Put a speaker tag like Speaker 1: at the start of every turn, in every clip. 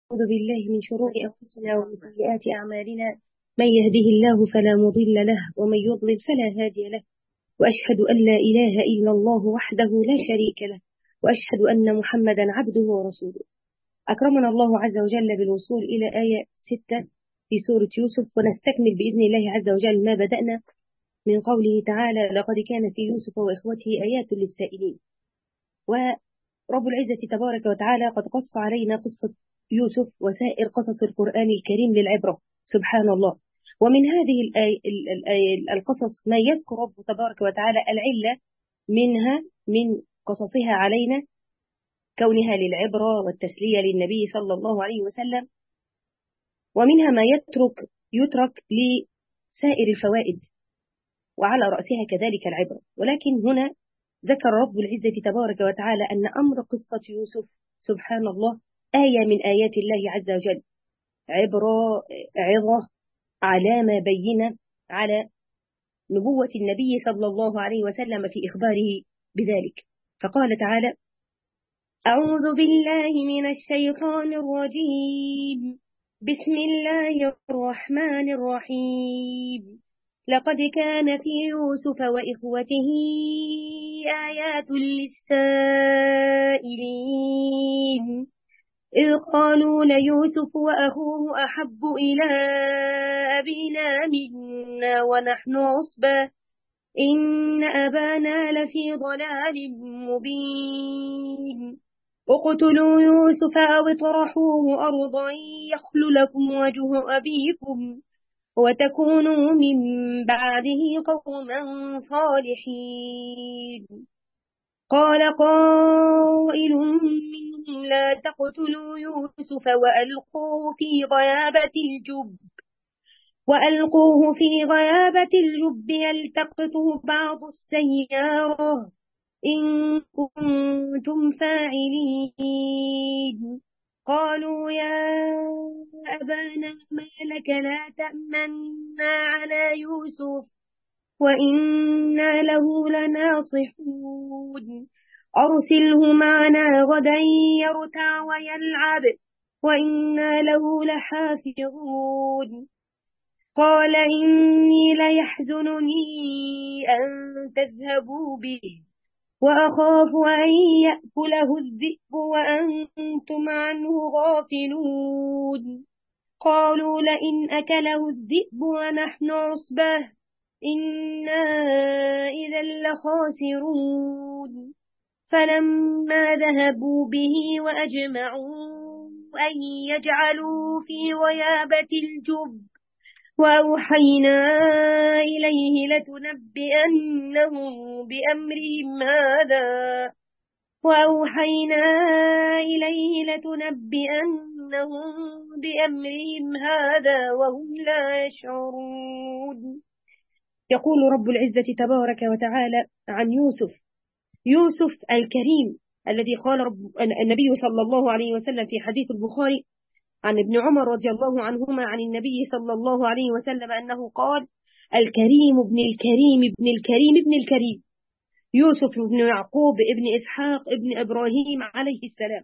Speaker 1: ونعوذ بالله من شرور أنفسنا ومن سيئات أعمالنا من يهده الله فلا مضل له ومن يضلل فلا هادي له وأشهد أن لا إله إلا الله وحده لا شريك له وأشهد أن محمدا عبده ورسوله أكرمنا الله عز وجل بالوصول إلى آية ستة في سورة يوسف ونستكمل بإذن الله عز وجل ما بدأنا من قوله تعالى لقد كان في يوسف وإخوته آيات للسائلين ورب العزة تبارك وتعالى قد قص علينا قصة يوسف وسائر قصص القرآن الكريم للعبرة سبحان الله ومن هذه الآي... الآي... القصص ما يذكر رب تبارك وتعالى العلة منها من قصصها علينا كونها للعبرة والتسلية للنبي صلى الله عليه وسلم ومنها ما يترك يترك لسائر الفوائد وعلى رأسها كذلك العبرة ولكن هنا ذكر رب العزة تبارك وتعالى أن أمر قصة يوسف سبحان الله آية من آيات الله عز وجل عبرة عظة علامة بينة على نبوة النبي صلى الله عليه وسلم في إخباره بذلك فقال تعالى
Speaker 2: أعوذ بالله من الشيطان الرجيم بسم الله الرحمن الرحيم لقد كان في يوسف وإخوته آيات للسائلين إذ قالوا ليوسف وأخوه أحب إلى أبينا منا ونحن عصبة إن أبانا لفي ضلال مبين اقتلوا يوسف أو اطرحوه أرضا يخل لكم وجه أبيكم وتكونوا من بعده قوما صالحين قال قائل منهم لا تقتلوا يوسف وألقوه في غيابة الجب وألقوه في غيابة الجب يلتقطه بعض السيارة إن كنتم فاعلين قالوا يا أبانا ما لك لا تأمنا على يوسف وإنا له لناصحون أرسله معنا غدا يرتع ويلعب وإنا له لحافظون قال إني ليحزنني أن تذهبوا به وأخاف أن يأكله الذئب وأنتم عنه غافلون قالوا لئن أكله الذئب ونحن عصبة إنا إذا لخاسرون فلما ذهبوا به وأجمعوا أن يجعلوا في غيابة الجب وأوحينا إليه لتنبئنهم بأمرهم هذا وأوحينا إليه لتنبئنهم بأمرهم هذا وهم لا يشعرون
Speaker 1: يقول رب العزة تبارك وتعالى عن يوسف يوسف الكريم الذي قال رب النبي صلى الله عليه وسلم في حديث البخاري عن ابن عمر رضي الله عنهما عن النبي صلى الله عليه وسلم أنه قال الكريم ابن الكريم ابن الكريم ابن الكريم يوسف بن يعقوب ابن إسحاق ابن إبراهيم عليه السلام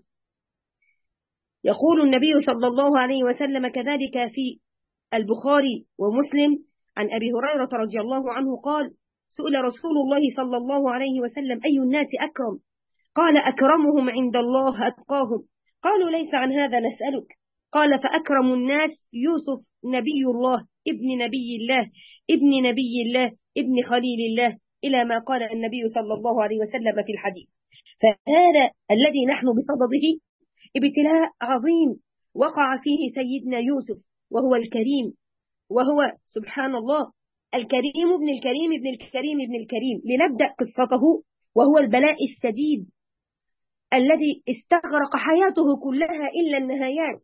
Speaker 1: يقول النبي صلى الله عليه وسلم كذلك في البخاري ومسلم عن أبي هريرة رضي الله عنه قال سئل رسول الله صلى الله عليه وسلم أي الناس أكرم قال أكرمهم عند الله أتقاهم قالوا ليس عن هذا نسألك قال فأكرم الناس يوسف نبي الله ابن نبي الله ابن نبي الله ابن خليل الله إلى ما قال النبي صلى الله عليه وسلم في الحديث فهذا الذي نحن بصدده ابتلاء عظيم وقع فيه سيدنا يوسف وهو الكريم وهو سبحان الله الكريم ابن الكريم ابن الكريم ابن الكريم لنبدأ قصته وهو البلاء الشديد الذي استغرق حياته كلها إلا النهايات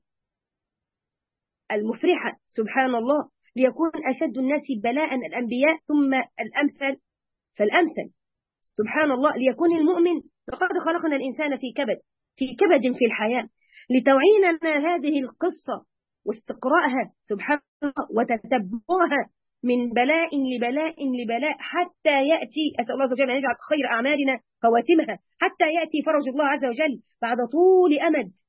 Speaker 1: المفرحة سبحان الله ليكون أشد الناس بلاء الأنبياء ثم الأمثل فالأمثل سبحان الله ليكون المؤمن لقد خلقنا الإنسان في كبد في كبد في الحياة لتوعيننا هذه القصة واستقراءها سبحان الله وتتبعها من بلاء لبلاء لبلاء حتى يأتي أسأل الله عز وجل أن يجعل خير أعمالنا خواتمها حتى يأتي فرج الله عز وجل بعد طول أمد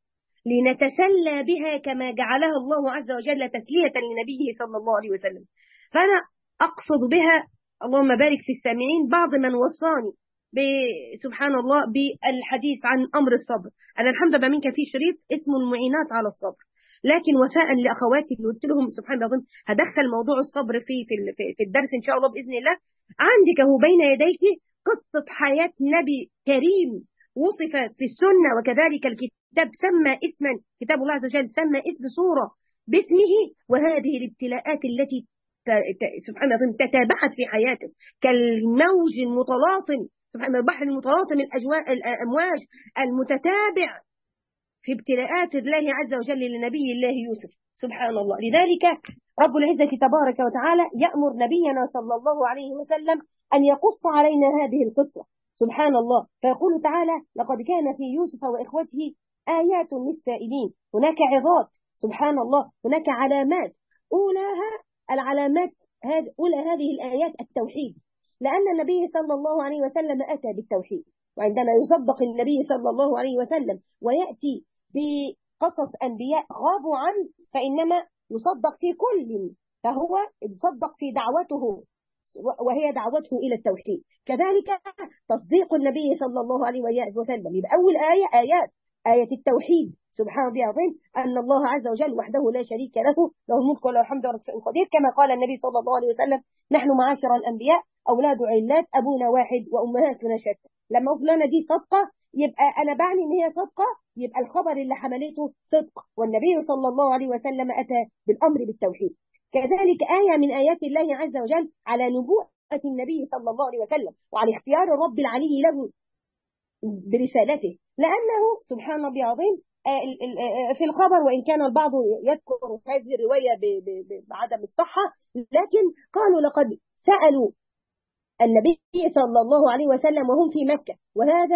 Speaker 1: لنتسلى بها كما جعلها الله عز وجل تسلية لنبيه صلى الله عليه وسلم فأنا أقصد بها اللهم بارك في السامعين بعض من وصاني سبحان الله بالحديث عن أمر الصبر أنا الحمد لله منك في شريط اسمه المعينات على الصبر لكن وفاء لاخواتي اللي قلت لهم سبحان الله هدخل موضوع الصبر في في في الدرس ان شاء الله باذن الله عندك اهو بين يديك قصه حياه نبي كريم وصف في السنه وكذلك الكتاب سمى اسما كتاب الله عز وجل سمى اسم سوره باسمه وهذه الابتلاءات التي سبحان الله تتابعت في حياته كالموج المتلاطم سبحان البحر المتلاطم الأجواء الأمواج المتتابع في ابتلاءات الله عز وجل لنبي الله يوسف سبحان الله لذلك رب العزة تبارك وتعالى يأمر نبينا صلى الله عليه وسلم أن يقص علينا هذه القصة سبحان الله فيقول تعالى لقد كان في يوسف وإخوته آيات للسائلين هناك عظات سبحان الله هناك علامات أولاها العلامات هذه أولى هذه الآيات التوحيد لأن النبي صلى الله عليه وسلم أتى بالتوحيد وعندما يصدق النبي صلى الله عليه وسلم ويأتي بقصص أنبياء غابوا عنه فإنما يصدق في كل فهو يصدق في دعوته وهي دعوته إلى التوحيد كذلك تصديق النبي صلى الله عليه وسلم يبقى أول آية آيات آية التوحيد سبحان الله العظيم أن الله عز وجل وحده لا شريك له له الملك وله الحمد وله قدير كما قال النبي صلى الله عليه وسلم نحن معاشر الأنبياء أولاد علات أبونا واحد وأمهاتنا شتى لما فلانة دي صدقة يبقى أنا بعني إن هي صدقة يبقى الخبر اللي حملته صدق والنبي صلى الله عليه وسلم أتى بالأمر بالتوحيد كذلك آية من آيات الله عز وجل على نبوءة النبي صلى الله عليه وسلم وعلى اختيار الرب العلي له برسالته لأنه سبحان الله العظيم في الخبر وإن كان البعض يذكر هذه الرواية بعدم الصحة لكن قالوا لقد سألوا النبي صلى الله عليه وسلم وهم في مكة وهذا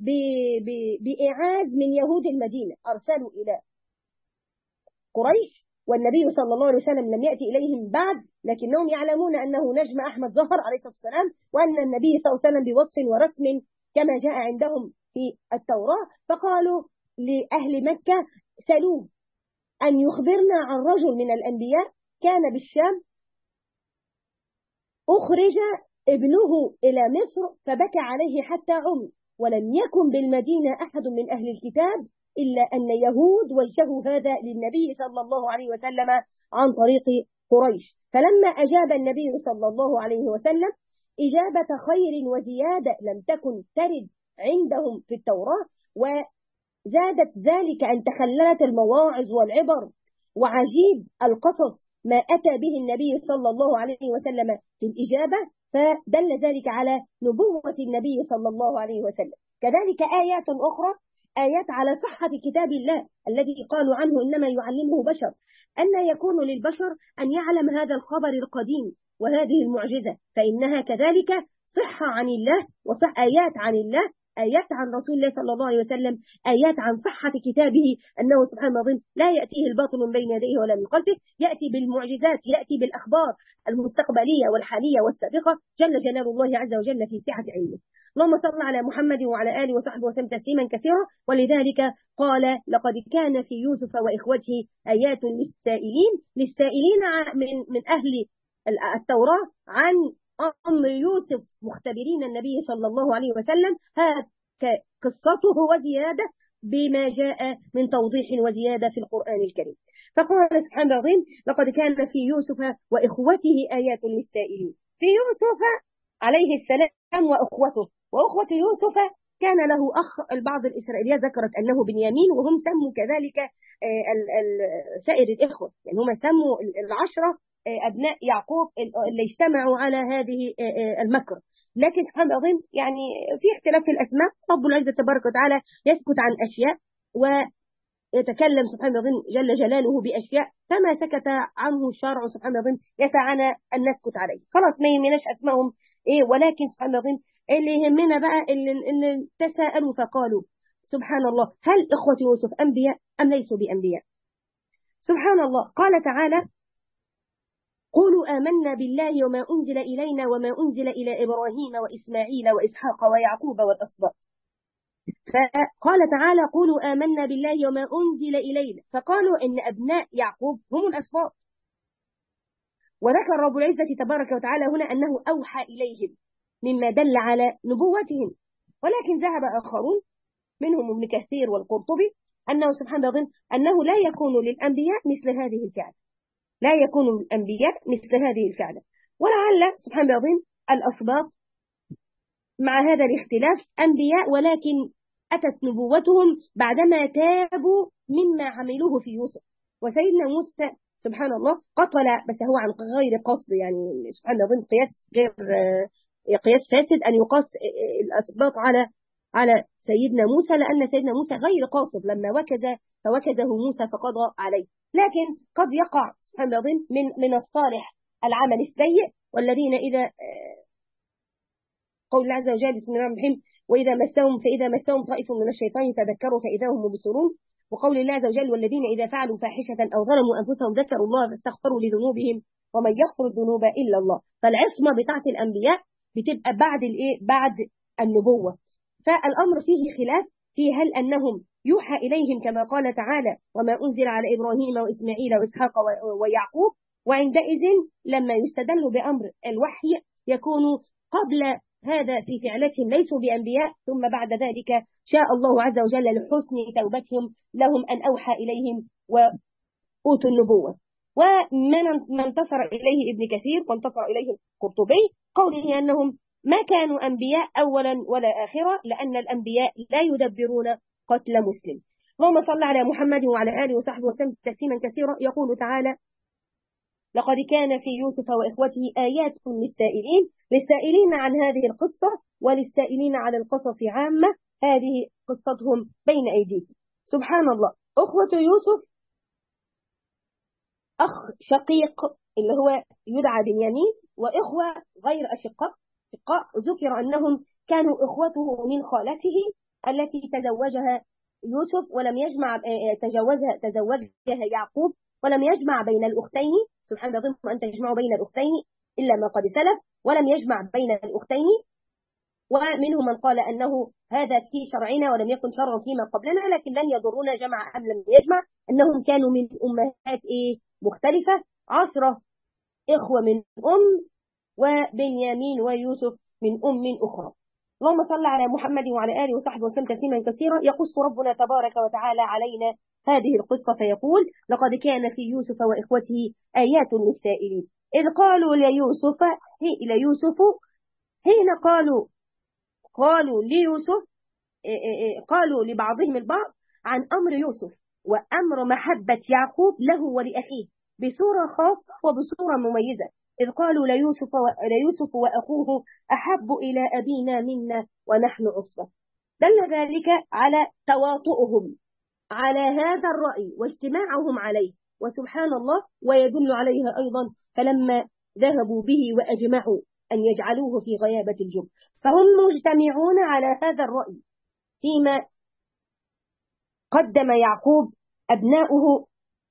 Speaker 1: بإعاز من يهود المدينة أرسلوا إلى قريش والنبي صلى الله عليه وسلم لم يأتي إليهم بعد لكنهم يعلمون أنه نجم أحمد ظهر عليه الصلاة والسلام وأن النبي صلى الله عليه وسلم بوصف ورسم كما جاء عندهم في التوراة فقالوا لأهل مكة سألوه أن يخبرنا عن رجل من الأنبياء كان بالشام أخرج ابنه إلى مصر فبكى عليه حتى عمي ولم يكن بالمدينة أحد من أهل الكتاب إلا أن يهود وجهوا هذا للنبي صلى الله عليه وسلم عن طريق قريش فلما أجاب النبي صلى الله عليه وسلم إجابة خير وزيادة لم تكن ترد عندهم في التوراة وزادت ذلك أن تخللت المواعظ والعبر وعجيب القصص ما أتى به النبي صلى الله عليه وسلم في الإجابة فدل ذلك على نبوة النبي صلى الله عليه وسلم كذلك آيات أخرى آيات على صحة كتاب الله الذي قالوا عنه إنما يعلمه بشر أن يكون للبشر أن يعلم هذا الخبر القديم وهذه المعجزة فإنها كذلك صحة عن الله وصح آيات عن الله آيات عن رسول الله صلى الله عليه وسلم آيات عن صحة كتابه أنه سبحانه العظيم لا يأتيه الباطل من بين يديه ولا من خلفه يأتي بالمعجزات يأتي بالأخبار المستقبلية والحالية والسابقة جل جلال الله عز وجل في سعة علمه اللهم صل على محمد وعلى آله وصحبه وسلم تسليما كثيرا ولذلك قال لقد كان في يوسف وإخوته آيات للسائلين للسائلين من, من أهل التوراة عن أمر يوسف مختبرين النبي صلى الله عليه وسلم قصته وزيادة بما جاء من توضيح وزيادة في القرآن الكريم فقال سبحانه العظيم لقد كان في يوسف وإخوته آيات للسائلين في يوسف عليه السلام وأخوته وأخوة يوسف كان له أخ البعض الإسرائيليات ذكرت أنه بنيامين وهم سموا كذلك سائر الإخوة يعني هم سموا العشرة أبناء يعقوب اللي اجتمعوا على هذه المكر لكن سبحان العظيم يعني في اختلاف في الأسماء رب العزة تبارك وتعالى يسكت عن أشياء ويتكلم سبحان العظيم جل جلاله بأشياء فما سكت عنه الشارع سبحان العظيم يسعنا أن نسكت عليه خلاص ما يهمناش أسمائهم إيه ولكن سبحان العظيم اللي يهمنا بقى اللي, اللي تساءلوا فقالوا سبحان الله هل إخوة يوسف أنبياء أم ليسوا بأنبياء سبحان الله قال تعالى قولوا آمنا بالله وما أنزل إلينا وما أنزل إلى إبراهيم وإسماعيل وإسحاق ويعقوب والأسباط فقال تعالى قولوا آمنا بالله وما أنزل إلينا فقالوا إن أبناء يعقوب هم الأسباط وذكر رب العزة تبارك وتعالى هنا أنه أوحى إليهم مما دل على نبوتهم ولكن ذهب آخرون منهم ابن كثير والقرطبي أنه سبحانه يظن أنه لا يكون للأنبياء مثل هذه الفعل لا يكون للأنبياء مثل هذه الفعل ولعل سبحانه يظن الأسباط مع هذا الاختلاف أنبياء ولكن أتت نبوتهم بعدما تابوا مما عملوه في يوسف وسيدنا موسى سبحان الله قتل بس هو عن غير قصد يعني سبحان الله ضمن قياس غير قياس فاسد أن يقاس الأسباط على على سيدنا موسى لأن سيدنا موسى غير قاصد لما وكز فوكزه موسى فقضى عليه لكن قد يقع سبحان الله من من الصالح العمل السيء والذين إذا قول الله عز وجل بسم الله الرحمن الرحيم وإذا مسهم فإذا مسهم طائف من الشيطان تذكروا فإذا هم مبصرون وقول الله عز وجل والذين إذا فعلوا فاحشة أو ظلموا أنفسهم ذكروا الله فاستغفروا لذنوبهم ومن يغفر الذنوب إلا الله فالعصمة بتاعت الأنبياء بتبقى بعد الإيه بعد النبوة فالأمر فيه خلاف في هل أنهم يوحى إليهم كما قال تعالى وما أنزل على إبراهيم وإسماعيل وإسحاق ويعقوب وعندئذ لما يستدل بأمر الوحي يكون قبل هذا في فعلتهم ليسوا بأنبياء ثم بعد ذلك شاء الله عز وجل لحسن توبتهم لهم أن أوحى إليهم وأوتوا النبوة ومن انتصر إليه ابن كثير وانتصر إليه القرطبي قوله أنهم ما كانوا أنبياء أولا ولا آخرا لأن الأنبياء لا يدبرون قتل مسلم اللهم صل على محمد وعلى آله وصحبه وسلم تسليما كثيرا يقول تعالى لقد كان في يوسف وإخوته آيات للسائلين للسائلين عن هذه القصة وللسائلين على القصص عامة هذه قصتهم بين أيديكم سبحان الله أخوة يوسف أخ شقيق اللي هو يدعى بنيامين وإخوة غير أشقاء أشقاء ذكر أنهم كانوا إخوته من خالته التي تزوجها يوسف ولم يجمع تجوزها تزوجها يعقوب ولم يجمع بين الأختين سبحان الله أن تجمعوا بين الأختين إلا ما قد سلف ولم يجمع بين الأختين ومنهم من قال أنه هذا في شرعنا ولم يكن شرعا فيما قبلنا لكن لن يضرون جمع أم لم يجمع أنهم كانوا من أمهات إيه مختلفة عشرة إخوة من أم وبنيامين ويوسف من أم أخرى اللهم صل على محمد وعلى آله وصحبه وسلم تسليما كثيرا يقص ربنا تبارك وتعالى علينا هذه القصة فيقول لقد كان في يوسف وإخوته آيات للسائلين إذ قالوا ليوسف ليوسف حين قالوا قالوا ليوسف قالوا لبعضهم البعض عن أمر يوسف وأمر محبة يعقوب له ولأخيه بصورة خاصة وبصورة مميزة إذ قالوا ليوسف, ليوسف وأخوه أحب إلى أبينا منا ونحن عصبة دل ذلك على تواطؤهم على هذا الرأي واجتماعهم عليه وسبحان الله ويدل عليها أيضا فلما ذهبوا به وأجمعوا أن يجعلوه في غيابة الجب فهم مجتمعون على هذا الرأي فيما قدم يعقوب أبناؤه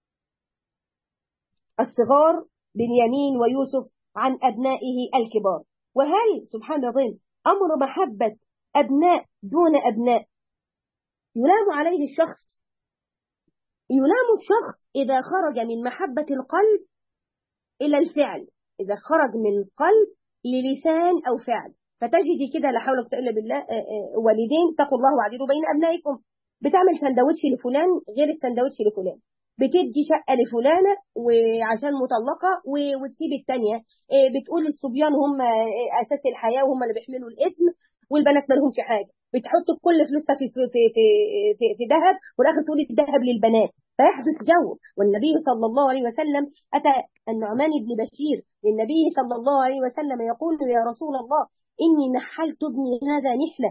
Speaker 1: الصغار بنيامين ويوسف عن أبنائه الكبار وهل سبحان الله أمر محبة أبناء دون أبناء يلام عليه الشخص يلام الشخص إذا خرج من محبة القلب إلى الفعل إذا خرج من القلب للسان أو فعل فتجدي كده لا حول ولا قوة إلا بالله والدين تقوا الله وعدلوا بين أبنائكم بتعمل سندوتش لفلان غير السندوتش لفلان بتدي شقة لفلانة وعشان مطلقة وتسيب التانية بتقول الصبيان هم أساس الحياة وهم اللي بيحملوا الاسم والبنات ما لهمش حاجة بتحط كل فلوسها في في في في, في ذهب والاخر تقول الذهب للبنات فيحدث جو والنبي صلى الله عليه وسلم اتى النعمان بن بشير للنبي صلى الله عليه وسلم يقول يا رسول الله اني نحلت ابني هذا نحله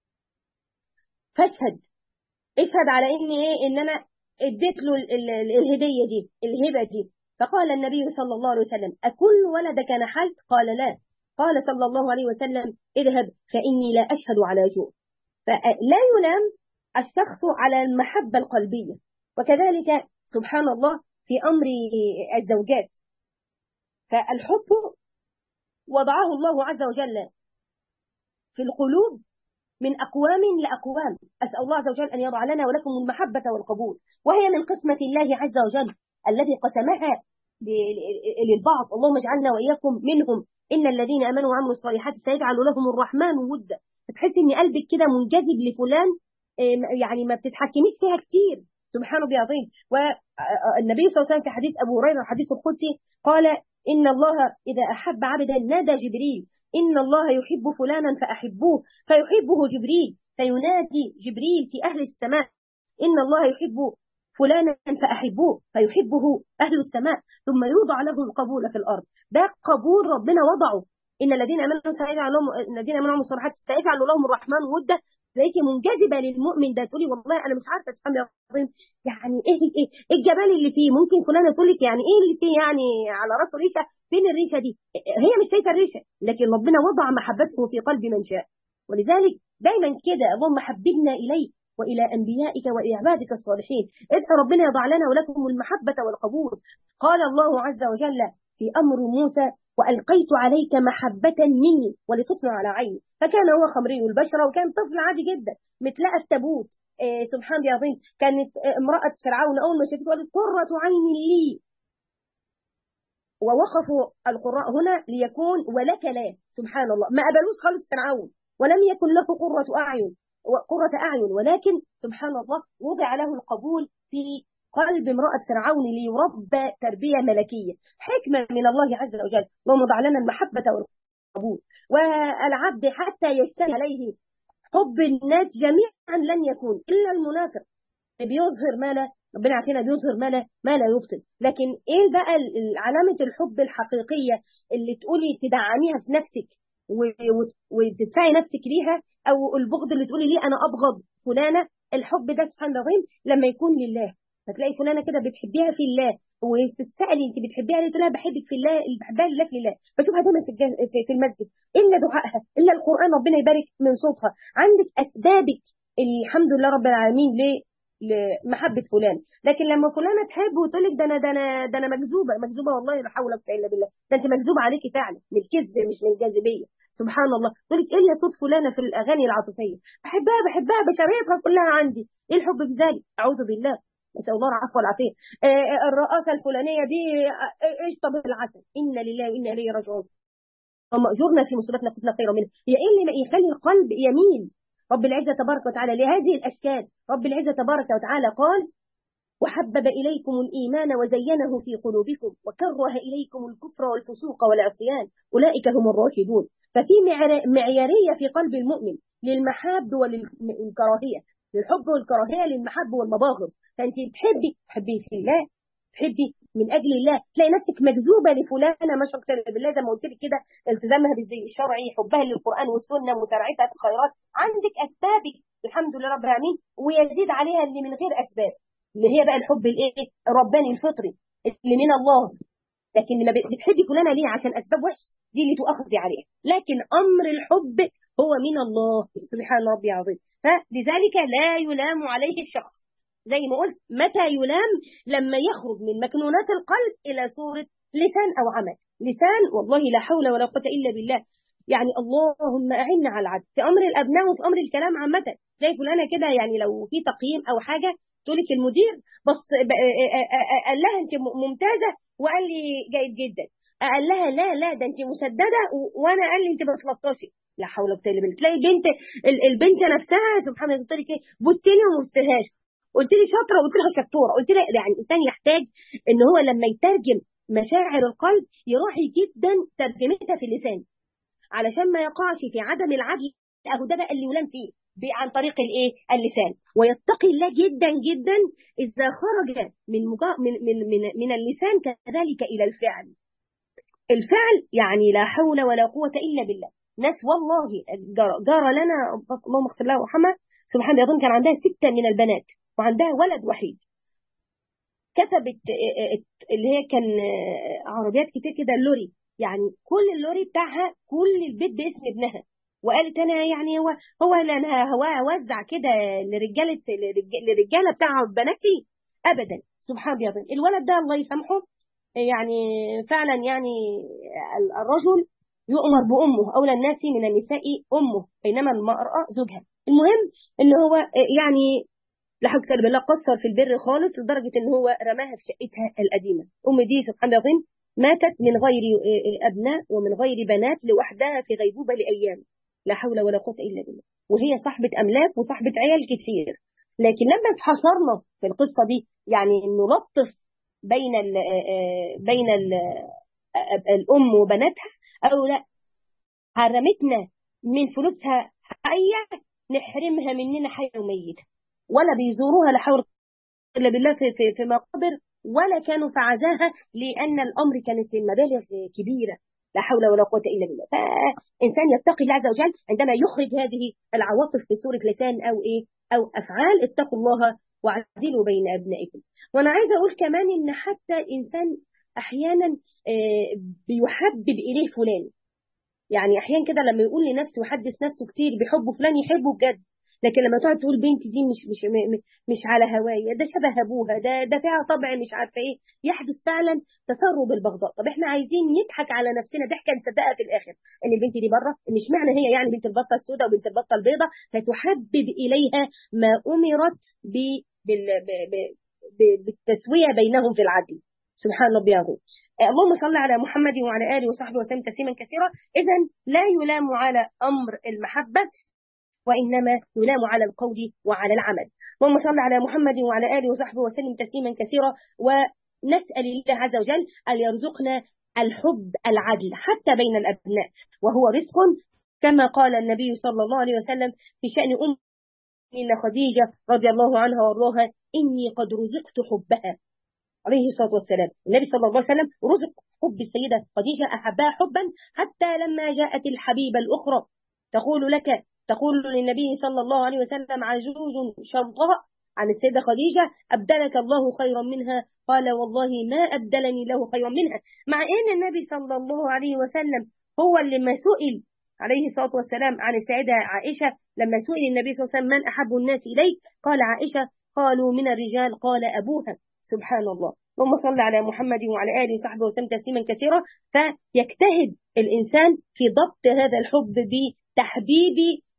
Speaker 1: فاشهد اشهد على اني ايه ان انا اديت له الهديه دي الهبه دي فقال النبي صلى الله عليه وسلم اكل ولدك نحلت قال لا قال صلى الله عليه وسلم اذهب فاني لا اشهد على جوع فلا يلام الشخص على المحبة القلبية وكذلك سبحان الله في أمر الزوجات فالحب وضعه الله عز وجل في القلوب من أقوام لأقوام أسأل الله عز وجل أن يضع لنا ولكم المحبة والقبول وهي من قسمة الله عز وجل الذي قسمها للبعض اللهم اجعلنا وإياكم منهم إن الذين آمنوا وعملوا الصالحات سيجعل لهم الرحمن ودا فتحس إن قلبك كده منجذب لفلان يعني ما بتتحكميش فيها كتير سبحان ربي عظيم والنبي صلى الله عليه وسلم في حديث أبو هريرة الحديث القدسي قال إن الله إذا أحب عبدا نادى جبريل إن الله يحب فلانا فأحبوه فيحبه جبريل فينادي جبريل في أهل السماء إن الله يحب فلانا فأحبوه فيحبه أهل السماء ثم يوضع له القبول في الأرض ده قبول ربنا وضعه إن الذين آمنوا سيجعل لهم الذين آمنوا وعملوا الصالحات سيجعل لهم الرحمن ودا تلاقيكي منجذبه للمؤمن ده تقولي والله انا مش عارفه سبحان الله العظيم يعني ايه ايه ايه الجمال اللي فيه ممكن فلانه تقول لك يعني ايه اللي فيه يعني على راسه ريشه فين الريشه دي هي مش شايفه الريشه لكن ربنا وضع محبته في قلب من شاء ولذلك دايما كده اللهم حببنا اليك والى انبيائك وعبادك الصالحين ادعوا ربنا يضع لنا ولكم المحبه والقبول قال الله عز وجل في امر موسى وألقيت عليك محبة مني ولتصنع على عيني فكان هو خمري البشرة وكان طفل عادي جدا متلقى التابوت إيه سبحان الله العظيم كانت امرأة فرعون أول ما شافته قالت قرة عين لي ووقفوا القراء هنا ليكون ولك لا سبحان الله ما قبلوش خالص فرعون ولم يكن له قرة أعين قرة أعين ولكن سبحان الله وضع له القبول في قلب امرأة فرعون ليربى تربية ملكية حكمة من الله عز وجل اللهم ضع لنا المحبة والقبول والعبد حتى يجتمع عليه حب الناس جميعا لن يكون إلا المنافق بيظهر ما لا ربنا عارفين بيظهر ما لا ما لا يبطل لكن ايه بقى علامة الحب الحقيقية اللي تقولي تدعميها في نفسك وتدفعي نفسك ليها او البغض اللي تقولي ليه انا ابغض فلانة الحب ده سبحان الله لما يكون لله هتلاقي فلانه كده بتحبيها في الله وتسالي انت بتحبيها ليه تقول لها بحبك في الله بحبها لله في الله بشوفها دايما في في المسجد الا دعائها الا القران ربنا يبارك من صوتها عندك اسبابك الحمد لله رب العالمين ليه لمحبه فلان لكن لما فلانه تحب وتقول لك ده انا ده انا ده انا مجذوبه مجذوبه والله لا حول ولا قوه الا بالله ده انت مجذوبه عليكي فعلا من الكذب مش من الجاذبيه سبحان الله تقول لك الا صوت فلانه في الاغاني العاطفيه بحبها بحبها بشريتها كلها عندي ايه الحب في ذلك اعوذ بالله نسأل الله العفو والعافية الرئاسة الفلانية دي ايش طب العسل إن لله وإنا إليه راجعون اللهم أجرنا في مصيبتنا كنا خيرا منها هي إيه اللي يخلي القلب يميل رب العزة تبارك وتعالى لهذه الأشكال رب العزة تبارك وتعالى قال وحبب إليكم الإيمان وزينه في قلوبكم وكره إليكم الكفر والفسوق والعصيان أولئك هم الراشدون ففي معيارية في قلب المؤمن للمحاب والكراهية للحب والكراهية للمحب والمباغض فانت بتحبي تحبي في الله تحبي من اجل الله تلاقي نفسك مجذوبه لفلانه ما شكرا بالله زي ما قلت لك كده التزامها بالزي الشرعي حبها للقران والسنه مسارعتها في الخيرات عندك اسبابك الحمد لله رب العالمين ويزيد عليها اللي من غير اسباب اللي هي بقى الحب الايه الرباني الفطري اللي من الله لكن لما بتحبي فلانه ليه عشان اسباب وحشه دي اللي تؤخذي عليها لكن امر الحب هو من الله سبحان ربي عظيم فلذلك لا يلام عليه الشخص زي ما قلت متى يلام لما يخرج من مكنونات القلب إلى صورة لسان أو عمل لسان والله لا حول ولا قوة إلا بالله يعني اللهم أعنا على العدل في أمر الأبناء وفي أمر الكلام عامة زي فلانة كده يعني لو في تقييم أو حاجة تقول لك المدير بص قال لها أنت ممتازة وقال لي جيد جدا قال لها لا لا ده أنت مسددة وأنا قال لي أنت بتلطشي لا حول ولا قوة إلا بالله تلاقي بنت البنت نفسها سبحان الله قلت لك ايه بصتني وما بصتهاش قلت لي شاطره وقلت لها شطوره قلت لها يعني الانسان يحتاج ان هو لما يترجم مشاعر القلب يراعي جدا ترجمتها في اللسان علشان ما يقعش في عدم العدل اهو ده بقى اللي يلام فيه عن طريق الايه اللسان ويتقي الله جدا جدا اذا خرج من مجا... من من من, من اللسان كذلك الى الفعل الفعل يعني لا حول ولا قوه الا بالله ناس والله جار لنا اللهم اغفر له وارحمه سبحان الله كان عندها سته من البنات وعندها ولد وحيد كتبت اللي هي كان عربيات كتير كده اللوري يعني كل اللوري بتاعها كل البيت باسم ابنها وقالت انا يعني هو هو انا هو اوزع كده لرجاله للرجاله بتاع بناتي ابدا سبحان الله الولد ده الله يسامحه يعني فعلا يعني الرجل يؤمر بامه اولى الناس من النساء امه بينما المراه زوجها المهم ان هو يعني لا حول ولا بالله قصر في البر خالص لدرجه ان هو رماها في شقتها القديمه ام دي سبحان الله العظيم ماتت من غير ابناء ومن غير بنات لوحدها في غيبوبه لايام لا حول ولا قوه الا بالله وهي صاحبه املاك وصاحبه عيال كتير لكن لما اتحشرنا في القصه دي يعني نلطف بين ال بين ال الام وبناتها او لا حرمتنا من فلوسها حيه نحرمها مننا حيه وميته ولا بيزوروها لا حول الا بالله في في, في مقابر ولا كانوا في عزاها لان الامر كانت المبالغ كبيره لا حول ولا قوه الا بالله فانسان يتقي الله عز وجل عندما يخرج هذه العواطف في صوره لسان او ايه او افعال اتقوا الله واعدلوا بين ابنائكم وانا عايزه اقول كمان ان حتى انسان احيانا بيحبب اليه فلان يعني احيانا كده لما يقول لنفسه ويحدث نفسه كتير بيحب فلان يحبه بجد لكن لما تقعد تقول بنتي دي مش مش مش على هوايه ده شبه ابوها ده ده فيها طبع مش عارفه ايه يحدث فعلا تسرب البغضاء طب احنا عايزين نضحك على نفسنا ضحكه نصدقها في الاخر ان البنت دي بره مش معنى هي يعني بنت البطه السوداء وبنت البطه البيضاء فتحبب اليها ما امرت ب بالتسويه بينهم في العدل سبحان ربي العظيم اللهم صل على محمد وعلى اله وصحبه وسلم تسليما كثيرا اذا لا يلام على امر المحبه وإنما يلام على القول وعلى العمل اللهم صل على محمد وعلى آله وصحبه وسلم تسليما كثيرا ونسأل الله عز وجل أن يرزقنا الحب العدل حتى بين الأبناء وهو رزق كما قال النبي صلى الله عليه وسلم في شأن أم إن خديجة رضي الله عنها وارضاها إني قد رزقت حبها عليه الصلاة والسلام النبي صلى الله عليه وسلم رزق حب السيدة خديجة أحبها حبا حتى لما جاءت الحبيبة الأخرى تقول لك تقول للنبي صلى الله عليه وسلم عجوز شمطاء عن السيدة خديجة أبدلك الله خيرا منها قال والله ما أبدلني له خيرا منها مع أن النبي صلى الله عليه وسلم هو اللي ما سئل عليه الصلاة والسلام عن السيدة عائشة لما سئل النبي صلى الله عليه وسلم من أحب الناس إليك قال عائشة قالوا من الرجال قال أبوها سبحان الله اللهم صل على محمد وعلى آله وصحبه وسلم تسليما كثيرا فيجتهد الإنسان في ضبط هذا الحب بتحبيب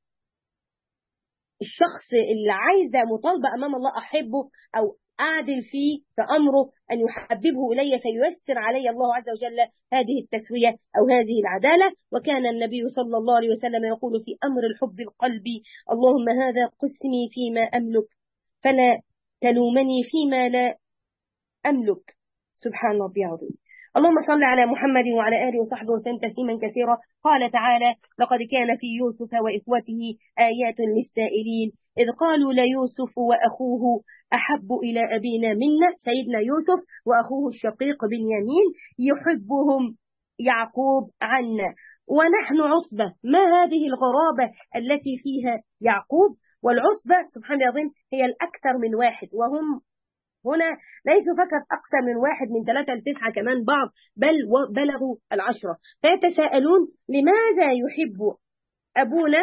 Speaker 1: الشخص اللي عايزه مطالبه امام الله احبه او اعدل فيه في امره ان يحببه الي فييسر علي الله عز وجل هذه التسويه او هذه العداله وكان النبي صلى الله عليه وسلم يقول في امر الحب القلبي اللهم هذا قسمي فيما املك فلا تلومني فيما لا املك سبحان ربي العظيم اللهم صل على محمد وعلى آله وصحبه وسلم تسليما كثيرا قال تعالى لقد كان في يوسف وإخوته آيات للسائلين إذ قالوا ليوسف وأخوه أحب إلى أبينا منا سيدنا يوسف وأخوه الشقيق بنيامين يحبهم يعقوب عنا ونحن عصبة ما هذه الغرابة التي فيها يعقوب والعصبة سبحان الله العظيم هي الأكثر من واحد وهم هنا ليسوا فقط أقصى من واحد من ثلاثة لتسعة كمان بعض بل بلغوا العشرة فيتساءلون لماذا يحب أبونا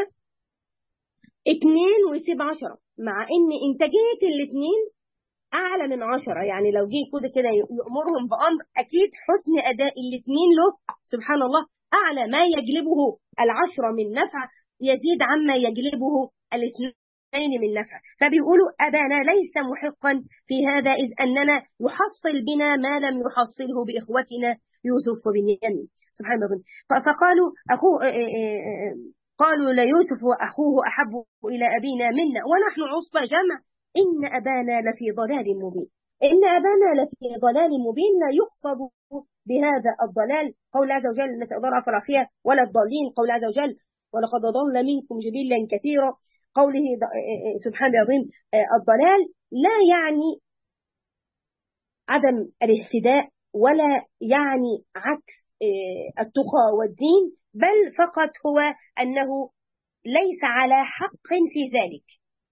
Speaker 1: اثنين ويسيب عشرة مع إن إنتاجية الاثنين أعلى من عشرة يعني لو جه كده كده يأمرهم بأمر أكيد حسن أداء الاثنين له سبحان الله أعلى ما يجلبه العشرة من نفع يزيد عما يجلبه الاثنين اثنين من نفع فبيقولوا أبانا ليس محقا في هذا إذ أننا يحصل بنا ما لم يحصله بإخوتنا يوسف وبنيامين سبحان الله فقالوا أخوه قالوا ليوسف وأخوه أحب إلى أبينا منا ونحن عصبة جمع إن أبانا لفي ضلال مبين إن أبانا لفي ضلال مبين لا يقصد بهذا الضلال قول عز وجل نسأل الله العافية ولا الضالين قول عز وجل ولقد ضل منكم جبلا كثيرا قوله سبحانه العظيم الضلال لا يعني عدم الاهتداء ولا يعني عكس التقى والدين بل فقط هو أنه ليس على حق في ذلك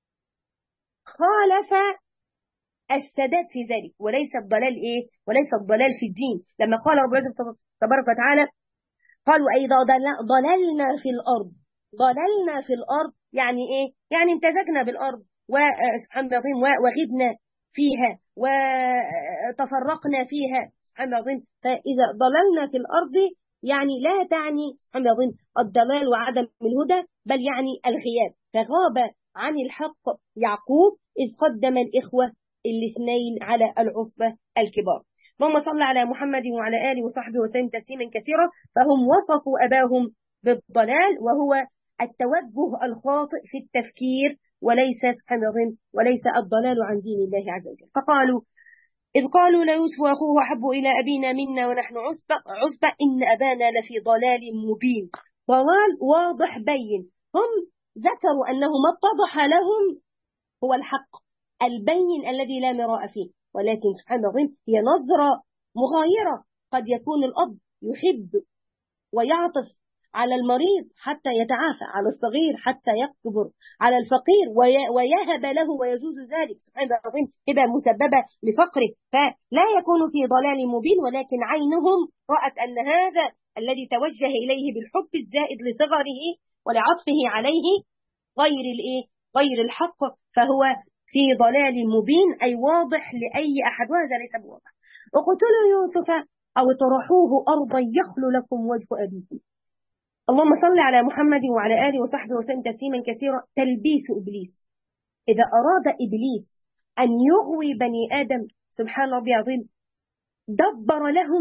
Speaker 1: خالف السداد في ذلك وليس الضلال إيه وليس الضلال في الدين لما قال رب العزة تبارك وتعالى قالوا أيضا ضللنا في الأرض ضللنا في الأرض يعني إيه يعني امتزجنا بالأرض وسبحان الله العظيم وغبنا فيها وتفرقنا فيها سبحان الله العظيم فإذا ضللنا في الأرض يعني لا تعني سبحان الله العظيم الضلال وعدم الهدى بل يعني الغياب فغاب عن الحق يعقوب إذ قدم الإخوة الاثنين على العصبة الكبار اللهم صل على محمد وعلى آله وصحبه وسلم تسليما كثيرا فهم وصفوا أباهم بالضلال وهو التوجه الخاطئ في التفكير وليس سبحان الله وليس الضلال عن دين الله عز وجل فقالوا إذ قالوا ليوسف وأخوه أحب إلى أبينا منا ونحن عصبة, عصبة إن أبانا لفي ضلال مبين ضلال واضح بين هم ذكروا أنه ما اتضح لهم هو الحق البين الذي لا مراء فيه ولكن سبحان الله هي نظرة مغايرة قد يكون الأب يحب ويعطف على المريض حتى يتعافى على الصغير حتى يكبر على الفقير ويهب له ويجوز ذلك سبحان الله العظيم هبة مسببة لفقره فلا يكون في ضلال مبين ولكن عينهم رأت أن هذا الذي توجه إليه بالحب الزائد لصغره ولعطفه عليه غير الإيه؟ غير الحق فهو في ضلال مبين أي واضح لأي أحد وهذا ليس بواضح اقتلوا يوسف أو طرحوه أرضا يخل لكم وجه أبيكم اللهم صل على محمد وعلى آله وصحبه وسلم تسليما كثيرا تلبيس إبليس إذا أراد إبليس أن يغوي بني آدم سبحان ربي عظيم دبر لهم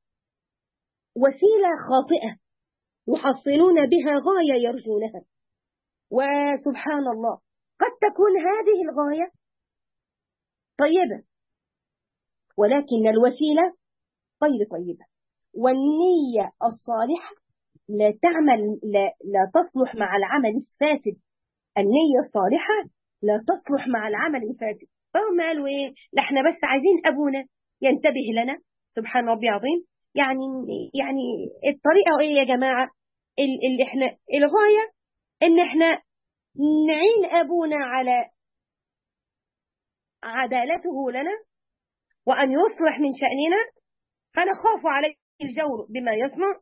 Speaker 1: وسيلة خاطئة يحصلون بها غاية يرجونها وسبحان الله قد تكون هذه الغاية طيبة ولكن الوسيلة غير طيبة والنية الصالحة لا تعمل لا, لا تصلح مع العمل الفاسد النية الصالحة لا تصلح مع العمل الفاسد فهم قالوا ايه لا احنا بس عايزين ابونا ينتبه لنا سبحان ربي عظيم يعني يعني الطريقة ايه يا جماعة اللي احنا الغاية ان احنا نعين ابونا على عدالته لنا وان يصلح من شأننا فنخاف عليه الجور بما يصنع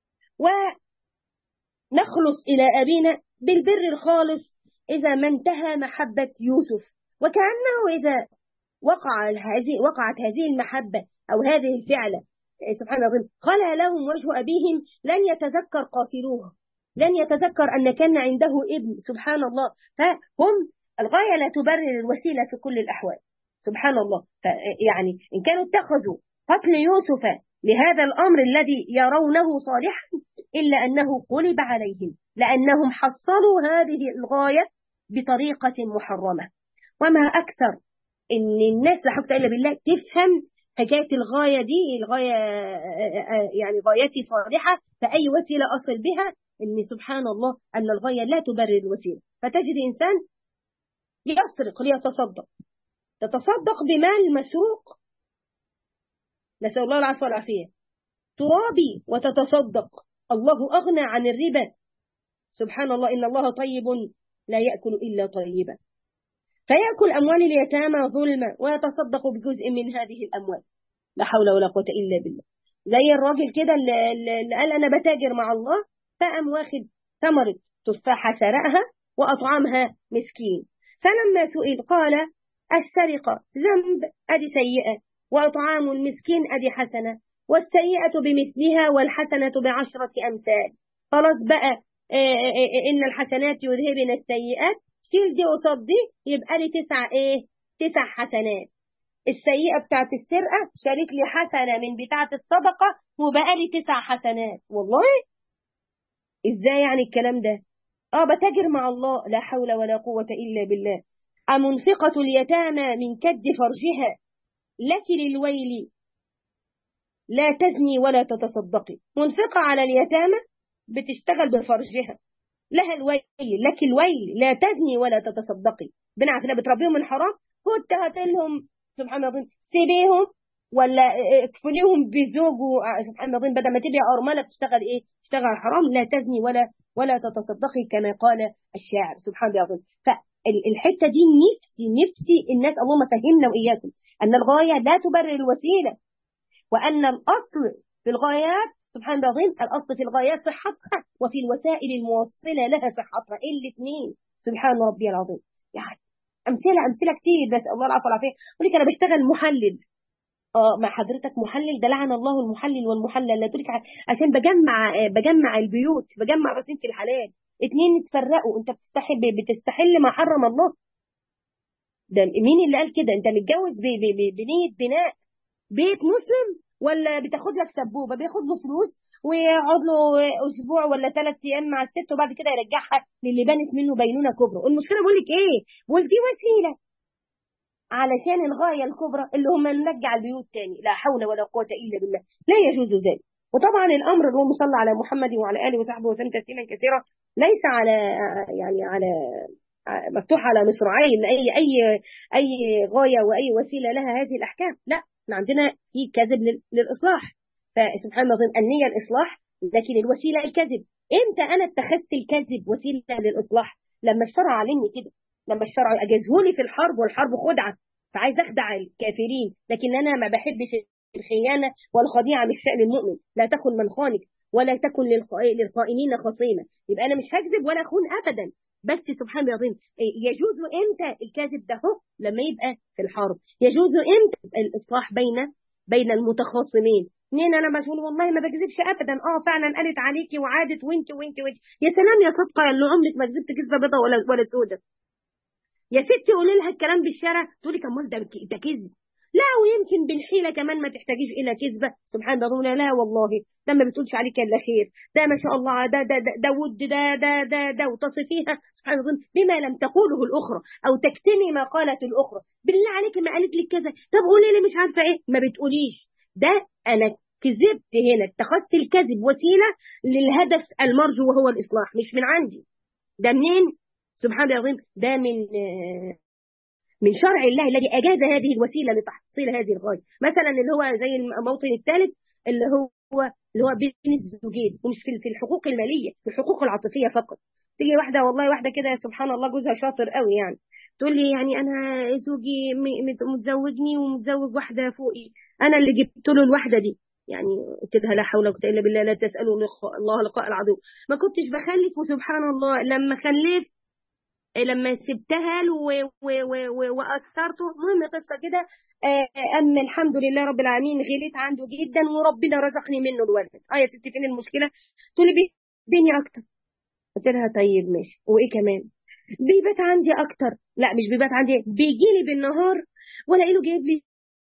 Speaker 1: ونخلص إلى أبينا بالبر الخالص إذا ما انتهى محبة يوسف وكأنه إذا وقع هذه وقعت هذه المحبة أو هذه الفعلة سبحان الله خلى لهم وجه أبيهم لن يتذكر قاتلوه لن يتذكر أن كان عنده ابن سبحان الله فهم الغاية لا تبرر الوسيلة في كل الأحوال سبحان الله يعني إن كانوا اتخذوا قتل يوسف لهذا الأمر الذي يرونه صالحا إلا أنه قلب عليهم لأنهم حصلوا هذه الغاية بطريقة محرمة وما أكثر إن الناس لا حول إلا بالله تفهم حكاية الغاية دي الغاية يعني غايتي صالحة فأي وسيلة أصل بها إن سبحان الله أن الغاية لا تبرر الوسيلة فتجد إنسان يسرق ليتصدق تتصدق بمال مسروق نسأل الله العفو والعافية ترابي وتتصدق الله أغنى عن الربا سبحان الله إن الله طيب لا يأكل إلا طيبا فيأكل أموال اليتامى ظلما ويتصدق بجزء من هذه الأموال لا حول ولا قوة إلا بالله زي الراجل كده اللي قال أنا بتاجر مع الله فقام واخد ثمرة تفاحة سرقها وأطعمها مسكين فلما سئل قال السرقة ذنب أدي سيئة وإطعام المسكين أدي حسنة والسيئة بمثلها والحسنة بعشرة أمثال خلاص بقى إن الحسنات يذهبن السيئات شيل دي قصاد دي يبقى لي تسع إيه تسع حسنات السيئة بتاعت السرقة شالت لي حسنة من بتاعت الصدقة وبقى لي تسع حسنات والله إزاي يعني الكلام ده آه بتاجر مع الله لا حول ولا قوة إلا بالله أمنفقة اليتامى من كد فرجها لك للويل لا تزني ولا تتصدقي منفقة على اليتامى بتشتغل بفرجها لها الويل لك الويل لا تزني ولا تتصدقي بنعرف انها بتربيهم من حرام كنت هتلهم سبحان الله سيبيهم ولا اكفليهم بزوج سبحان الله بدل ما تبقى ارمله تشتغل ايه تشتغل حرام لا تزني ولا ولا تتصدقي كما قال الشاعر سبحان الله العظيم فالحته دي نفسي نفسي الناس اللهم فهمنا واياكم ان الغايه لا تبرر الوسيله وأن الأصل في الغايات سبحان الله العظيم الأصل في الغايات صحتها وفي الوسائل الموصلة لها صحتها الاثنين سبحان ربي العظيم يعني أمثلة أمثلة كتير نسأل الله العافية والعافية يقول لك أنا بشتغل محلل اه مع حضرتك محلل ده لعن الله المحلل والمحلل لا تقول لك عشان بجمع بجمع البيوت بجمع رصيد في الحلال اتنين اتفرقوا انت بتستحل بتستحل ما حرم الله ده مين اللي قال كده انت متجوز ب- ب- ب- بنية بناء بيت مسلم ولا بتاخد لك سبوبه بياخد له فلوس ويقعد له اسبوع ولا ثلاث ايام مع الست وبعد كده يرجعها للي بانت منه بينونه كبرى والمشكله بقول لك ايه بقول دي وسيله علشان الغايه الكبرى اللي هم نرجع البيوت تاني لا حول ولا قوه الا بالله لا يجوز ذلك وطبعا الامر اللهم صل على محمد وعلى اله وصحبه وسلم تسليما كثيرا ليس على يعني على مفتوح على مصراعين اي اي اي غايه واي وسيله لها هذه الاحكام لا احنا عندنا في كذب لل- للاصلاح فسبحان الله النيه الاصلاح لكن الوسيله الكذب امتى انا اتخذت الكذب وسيله للاصلاح لما الشرع علمني كده لما الشرع اجازهولي في الحرب والحرب خدعه فعايز اخدع الكافرين لكن انا ما بحبش الخيانه والخديعه مش شان المؤمن لا تكن من خانك ولا تكن للخ- للخائنين خصيمه يبقى انا مش هكذب ولا اخون ابدا بس سبحان الله العظيم يجوز امتى الكذب ده هو لما يبقى في الحرب يجوز امتى الاصلاح بين بين المتخاصمين اثنين انا بقول والله ما بكذبش ابدا اه فعلا قالت عليكي وعادت وانت وانت وانت يا سلام يا صدقه يا اللي عمرك ما كذبت كذبه بيضه ولا ولا سودة يا ستي قولي لها الكلام بالشارع تقولي كم ده ده كذب لا ويمكن بالحيله كمان ما تحتاجيش الى كذبه سبحان الله لا والله ده ما بتقولش عليك الا خير ده ما شاء الله ده ده ده, ده ود ده ده ده ده وتصفيها سبحان الله بما لم تقوله الاخرى او تكتمي ما قالت الاخرى بالله عليك ما قالت لك كذا طب قولي لي مش عارفه ايه ما بتقوليش ده انا كذبت هنا اتخذت الكذب وسيله للهدف المرجو وهو الاصلاح مش من عندي ده منين سبحان الله العظيم ده من آه، من شرع الله الذي أجاز هذه الوسيلة لتحصيل هذه الغاية مثلا اللي هو زي الموطن الثالث اللي هو اللي هو بين الزوجين ومش في في الحقوق المالية في الحقوق العاطفية فقط تيجي واحدة والله واحدة كده سبحان الله جوزها شاطر قوي يعني تقول لي يعني أنا زوجي م- مت- متزوجني ومتزوج واحدة فوقي أنا اللي جبت له الواحدة دي يعني قلت لها لا حول ولا قوة إلا بالله لا تسألوا لقاء الله لقاء العدو ما كنتش بخلف وسبحان الله لما خلفت لما سبتها له و- و- و- و- وأثرته المهم قصة كده آه، أما الحمد لله رب العالمين غليت عنده جدا وربنا رزقني منه الولد اه يا ستي فين المشكلة تقول لي بيديني أكتر قلت لها طيب ماشي وإيه كمان بيبات عندي أكتر لا مش بيبات عندي بيجي لي بالنهار ولا له جايب لي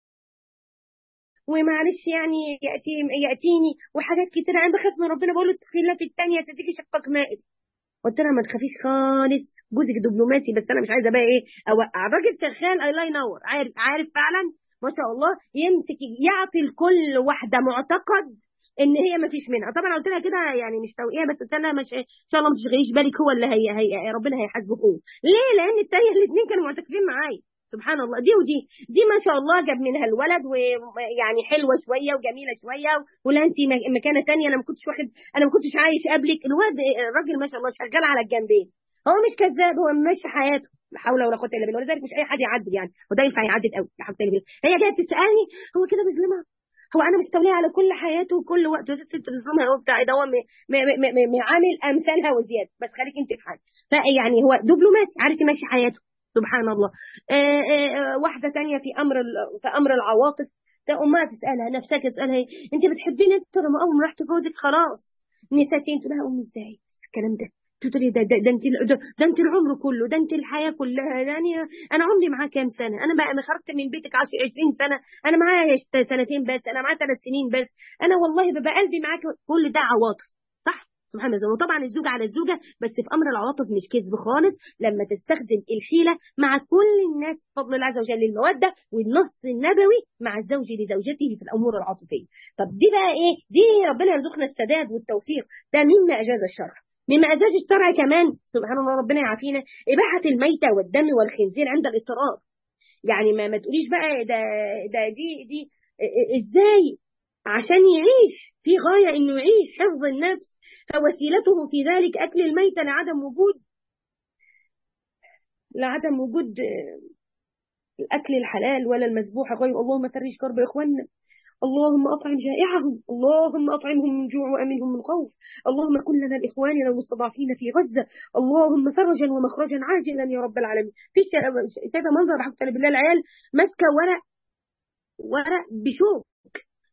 Speaker 1: ومعلش يعني يأتي يأتيني وحاجات كتير أنا بخاف من ربنا بقول له اتقي الله في الثانية تديكي شقك مائل قلت لها ما تخافيش خالص جوزك دبلوماسي بس انا مش عايزه بقى ايه اوقع الراجل شغال الله ينور عارف عارف فعلا ما شاء الله يمسك يعطي لكل واحده معتقد ان هي ما فيش منها طبعا قلت لها كده يعني مش توقيع بس قلت لها مش ان شاء الله ما تشغليش بالك هو اللي هي, هي ربنا هيحاسبه هو ليه لان التانية الاثنين كانوا معتكفين معايا سبحان الله دي ودي دي ما شاء الله جاب منها الولد ويعني حلوه شويه وجميله شويه ولا انت مكانه ثانيه انا ما كنتش واخد انا ما كنتش عايش قبلك الواد الراجل ما شاء الله شغال على الجنبين هو مش كذاب هو ماشي حياته لا حول ولا قوه الا بالله ولذلك مش اي حد يعدل يعني وده ينفع يعدل قوي لا حول ولا قوه هي جايه تسالني هو كده بيظلمها هو انا مستوليه على كل حياته وكل وقت انت بتظلمها هو بتاع ده هو م- م- م- م- م- عامل امثالها وزياده بس خليك انت في حاجه فيعني هو دبلوماسي عارف يمشي حياته سبحان الله آه، آه، آه، واحده تانية في امر ال- في امر العواطف ده امها تسالها نفسها تسالها إيه؟ انت بتحبيني انت لما اول ما رحت جوزك خلاص نسيتين تقول لها ام ازاي الكلام ده تقولي ده ده, ده انت ده, ده انت العمر كله ده انت الحياه كلها يعني انا عمري معاه كام سنه انا بقى انا خرجت من بيتك 20 سنه انا معايا سنتين بس انا معايا ثلاث سنين بس انا والله ببقى قلبي معاك كل ده عواطف صح سبحان الله وطبعا الزوجة على الزوجة بس في أمر العواطف مش كذب خالص لما تستخدم الحيلة مع كل الناس بفضل الله عز وجل للمودة والنص النبوي مع الزوج لزوجته في الأمور العاطفية طب دي بقى إيه دي ربنا يرزقنا السداد والتوفيق ده مما أجاز الشرع مما أجاز الشرع كمان سبحان الله ربنا يعافينا إباحة الميتة والدم والخنزير عند الاضطرار يعني ما ما تقوليش بقى ده ده دي دي ازاي عشان يعيش في غاية انه يعيش حفظ النفس فوسيلته في ذلك اكل الميتة لعدم وجود لعدم وجود الاكل الحلال ولا المذبوح غير اللهم فرج كرب اخواننا اللهم اطعم جائعهم اللهم اطعمهم من جوع وامنهم من خوف اللهم كن لنا لاخواننا المستضعفين في غزه اللهم فرجا ومخرجا عاجلا يا رب العالمين في كذا منظر حتى بالله العيال ماسكه ورق ورق بشوك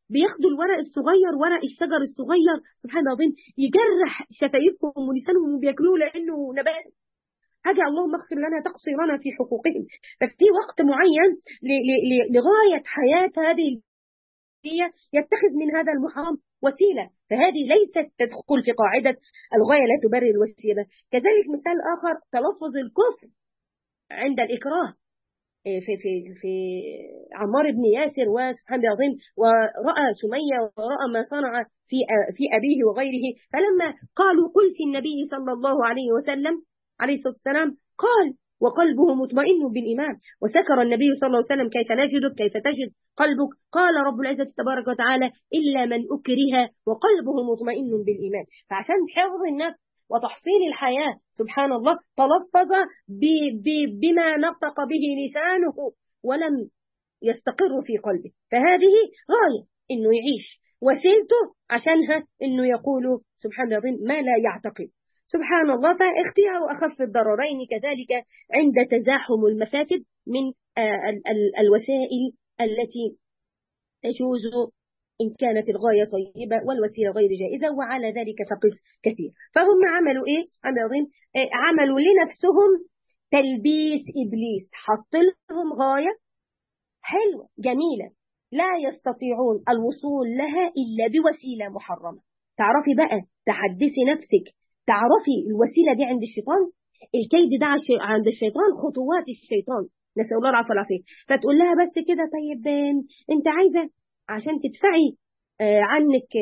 Speaker 1: بياخدوا الورق الصغير ورق الشجر الصغير سبحان الله العظيم يجرح شفايفهم ولسانهم وبياكلوه لانه نبات حاجة اللهم اغفر لنا تقصيرنا في حقوقهم ففي وقت معين لغاية حياة هذه البيئة يتخذ من هذا المحرم وسيلة فهذه ليست تدخل في قاعدة الغاية لا تبرر الوسيلة كذلك مثال آخر تلفظ الكفر عند الإكراه في في في عمار بن ياسر وسبحان الله العظيم ورأى سمية ورأى ما صنع في في أبيه وغيره فلما قالوا قل في النبي صلى الله عليه وسلم عليه الصلاة والسلام قال وقلبه مطمئن بالإيمان وسكر النبي صلى الله عليه وسلم كيف نجدك كيف تجد قلبك قال رب العزة تبارك وتعالى إلا من أكره وقلبه مطمئن بالإيمان فعشان حفظ النفس وتحصيل الحياة سبحان الله تلفظ بما نطق به لسانه ولم يستقر في قلبه فهذه غاية إنه يعيش وسيلته عشانها إنه يقول سبحان الله ما لا يعتقد سبحان الله فاختيار أخف الضررين كذلك عند تزاحم المفاسد من الوسائل التي تجوز إن كانت الغاية طيبة والوسيلة غير جائزة وعلى ذلك فقس كثير فهم عملوا إيه؟ عملوا لنفسهم تلبيس إبليس حط لهم غاية حلوة جميلة لا يستطيعون الوصول لها إلا بوسيلة محرمة تعرفي بقى تحدثي نفسك تعرفي الوسيلة دي عند الشيطان الكيد ده عند الشيطان خطوات الشيطان نسأل الله العافية والعافية فتقول لها بس كده طيب انت عايزة عشان تدفعي عنك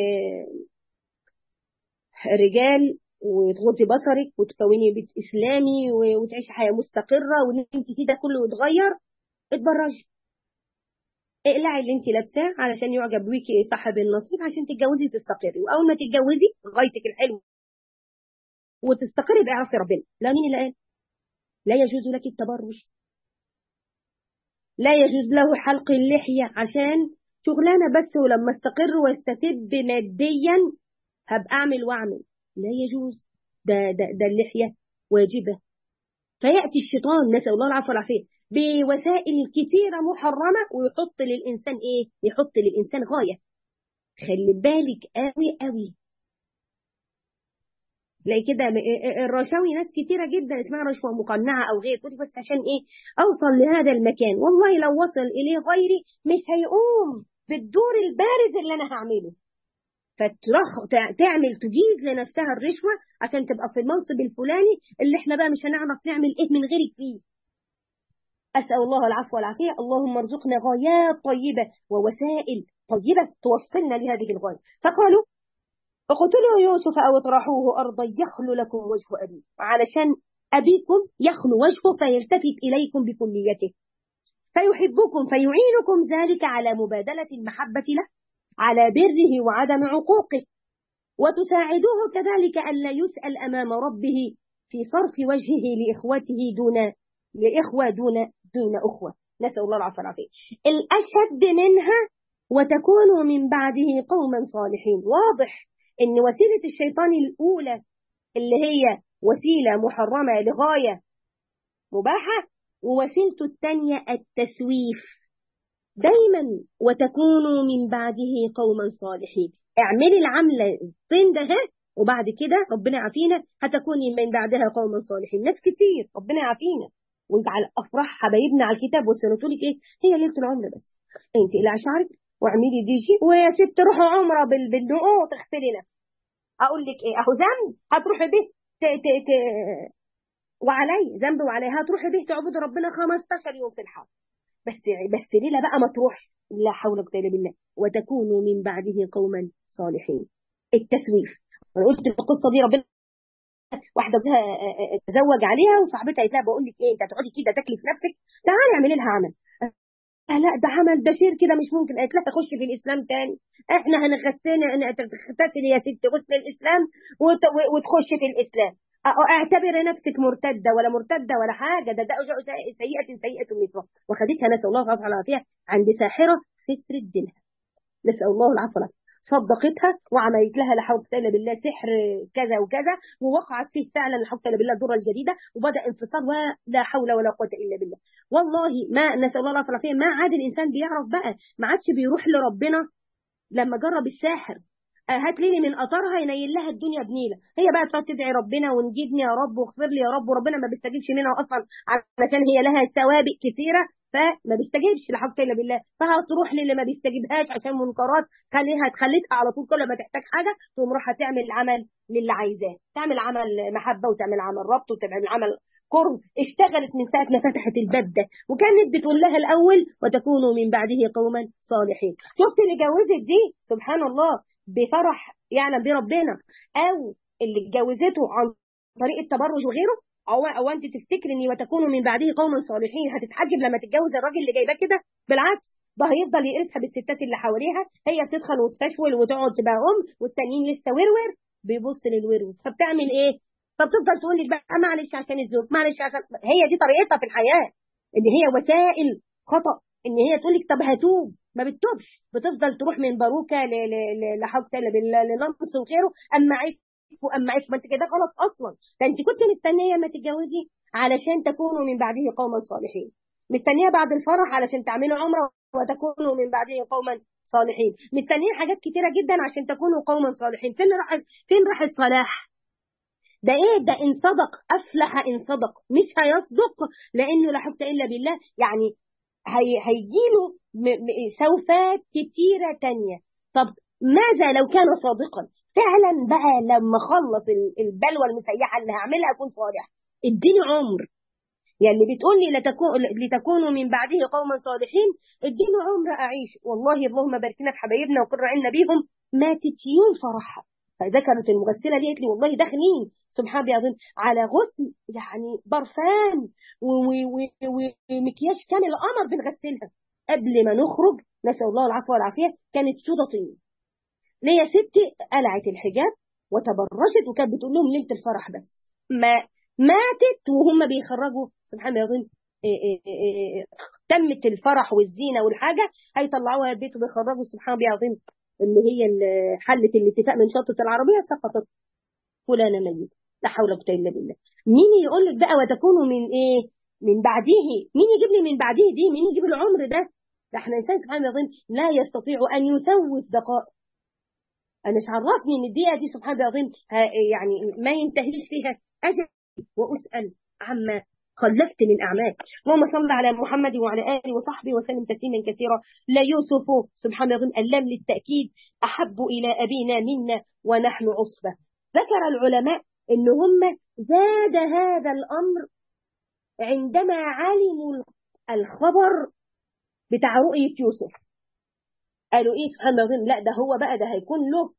Speaker 1: رجال وتغضي بصرك وتكوني بيت إسلامي وتعيشي حياة مستقرة وإن أنت كده كله يتغير اتبرجي اقلعي اللي انت لابساه علشان يعجب بيكي صاحب النصيب عشان تتجوزي وتستقري واول ما تتجوزي غايتك الحلو وتستقري باعرفي ربنا لا مين اللي قال لا يجوز لك التبرج لا يجوز له حلق اللحيه عشان شغلانه بس ولما استقر واستتب ماديا هبقى اعمل واعمل لا يجوز ده ده ده اللحيه واجبه فياتي الشيطان نسال الله العفو والعافيه بوسائل كثيره محرمه ويحط للانسان ايه يحط للانسان غايه خلي بالك قوي قوي تلاقي كده الرشاوي ناس كتيره جدا اسمها رشوه مقنعه او غير تقولي بس عشان ايه اوصل لهذا المكان والله لو وصل اليه غيري مش هيقوم بالدور البارز اللي انا هعمله فترخ تعمل تجيز لنفسها الرشوه عشان تبقى في المنصب الفلاني اللي احنا بقى مش هنعرف نعمل ايه من غيرك فيه اسال الله العفو والعافيه اللهم ارزقنا غايات طيبه ووسائل طيبه توصلنا لهذه الغايه فقالوا اقتلوا يوسف او اطرحوه ارضا يخلو لكم وجه ابي علشان ابيكم يخلو وجهه فيلتفت اليكم بكليته فيحبكم فيعينكم ذلك على مبادله المحبه له على بره وعدم عقوقه وتساعدوه كذلك الا يسال امام ربه في صرف وجهه لاخوته دون لاخوه دون دون اخوه نسال الله العافيه والعافيه الاشد منها وتكونوا من بعده قوما صالحين واضح ان وسيله الشيطان الاولى اللي هي وسيله محرمه لغايه مباحه ووسيلته الثانيه التسويف دايما وتكونوا من بعده قوما صالحين اعملي العمله الطين ده وبعد كده ربنا يعافينا هتكوني من بعدها قوما صالحين ناس كتير ربنا يعافينا وانت على افراح حبايبنا على الكتاب والسنه لك ايه هي ليله العمر بس انت الى شعرك واعملي دي جي ويا ست روحي عمره بالنقوط تغسلي نفسك اقول لك ايه اهو ذنب هتروحي به ت... ت... ت... وعلي ذنب وعلي هتروحي به تعبدي ربنا 15 يوم في الحرب بس بس ليله بقى ما تروحش لا حول ولا قوه الا بالله وتكونوا من بعده قوما صالحين التسويف انا قلت في القصه دي ربنا واحده تزوج عليها وصاحبتها قالت لها بقول لك ايه انت هتقعدي كده تاكلي في نفسك تعالي اعملي لها عمل لا ده عمل ده شير كده مش ممكن قالت لها تخش في الاسلام تاني احنا هنغسل تغتسلي يا ست غسل الاسلام وتخش في الاسلام اعتبري نفسك مرتده ولا مرتده ولا حاجه ده ده سيئه سيئه مثلها وخدتها نسال الله العافيه والعافيه عند ساحره خسرت دينها نسال الله العفو والعافيه صدقتها وعملت لها لا حول الا بالله سحر كذا وكذا ووقعت فيه فعلا لا حول الا بالله الدره الجديده وبدا انفصال ولا حول ولا قوه الا بالله والله ما نسال الله العافيه والعافيه ما عاد الانسان بيعرف بقى ما عادش بيروح لربنا لما جرب الساحر هات لي من قطرها ينيل لها الدنيا بنيله هي بقى تقعد تدعي ربنا ونجدني يا رب واغفر لي يا رب وربنا ما بيستجيبش منها اصلا علشان هي لها سوابق كثيره فما بيستجيبش لا حول الا بالله فهتروح للي ما بيستجيبهاش عشان منكرات خليها تخليتها على طول كل ما تحتاج حاجه تقوم رايحه تعمل عمل للي عايزاه تعمل عمل محبه وتعمل عمل ربط وتعمل عمل قرب اشتغلت من ساعه ما فتحت الباب ده وكانت بتقول لها الاول وتكونوا من بعده قوما صالحين شفت اللي جوزت دي سبحان الله بفرح يعلم بيه ربنا او اللي اتجوزته عن طريق التبرج وغيره او او انت تفتكري ان وتكونوا من بعده قوما صالحين هتتحجب لما تتجوز الراجل اللي جايباه كده بالعكس ده هيفضل يقرفها بالستات اللي حواليها هي بتدخل وتفشول وتقعد تبقى ام والتانيين لسه ورور بيبص للورور فبتعمل ايه؟ فبتفضل تقول لك بقى معلش عشان الزوج معلش عشان هي دي طريقتها في الحياه ان هي وسائل خطا ان هي تقول لك طب هتوب ما بتتوبش بتفضل تروح من باروكه لحق لنقص وغيره اما عيب واما عيب ما انت كده غلط اصلا ده انت كنت مستنيه ما تتجوزي علشان تكونوا من بعده قوما صالحين مستنيه بعد الفرح علشان تعملوا عمره وتكونوا من بعده قوما صالحين مستنيه حاجات كتيره جدا عشان تكونوا قوما صالحين فين راح فين راح الصلاح ده ايه ده ان صدق افلح ان صدق مش هيصدق لانه لا حول الا بالله يعني هي هيجيله سوفات كتيرة تانية طب ماذا لو كان صادقا فعلا بقى لما خلص البلوى المسيحة اللي هعملها أكون صالح اديني عمر يعني بتقول لي لتكون لتكونوا من بعده قوما صالحين اديني عمر أعيش والله اللهم باركنا في حبايبنا وقر عنا بيهم ماتت يوم فرحها فذكرت المغسلة دي قالت لي والله داخلين سبحان الله العظيم على غسل يعني برفان ومكياج كامل القمر بنغسلها قبل ما نخرج نسأل الله العفو والعافية كانت سودة طين ليه يا ستي قلعت الحجاب وتبرجت وكانت بتقول لهم ليلة الفرح بس ما ماتت وهم بيخرجوا سبحان الله العظيم تمت الفرح والزينة والحاجة هيطلعوها البيت وبيخرجوا سبحان الله العظيم اللي هي حلة الاتفاق من شطة العربية سقطت فلانة ميت لا حول ولا قوة إلا بالله مين يقول لك بقى وتكونوا من إيه من بعده مين يجيب لي من بعده دي مين يجيب العمر ده ده احنا انسان سبحان الله لا يستطيع ان يسوف دقائق انا مش عرفني ان الدقيقه دي سبحان الله العظيم يعني ما ينتهيش فيها اجل واسال عما خلفت من اعمال اللهم صل على محمد وعلى اله وصحبه وسلم تسليما كثيرا لا يوسف سبحان الله العظيم اللام للتاكيد احب الى ابينا منا ونحن عصبه ذكر العلماء ان هم زاد هذا الامر عندما علموا الخبر بتاع رؤية يوسف قالوا ايه سبحان الله العظيم لا ده هو بقى ده هيكون له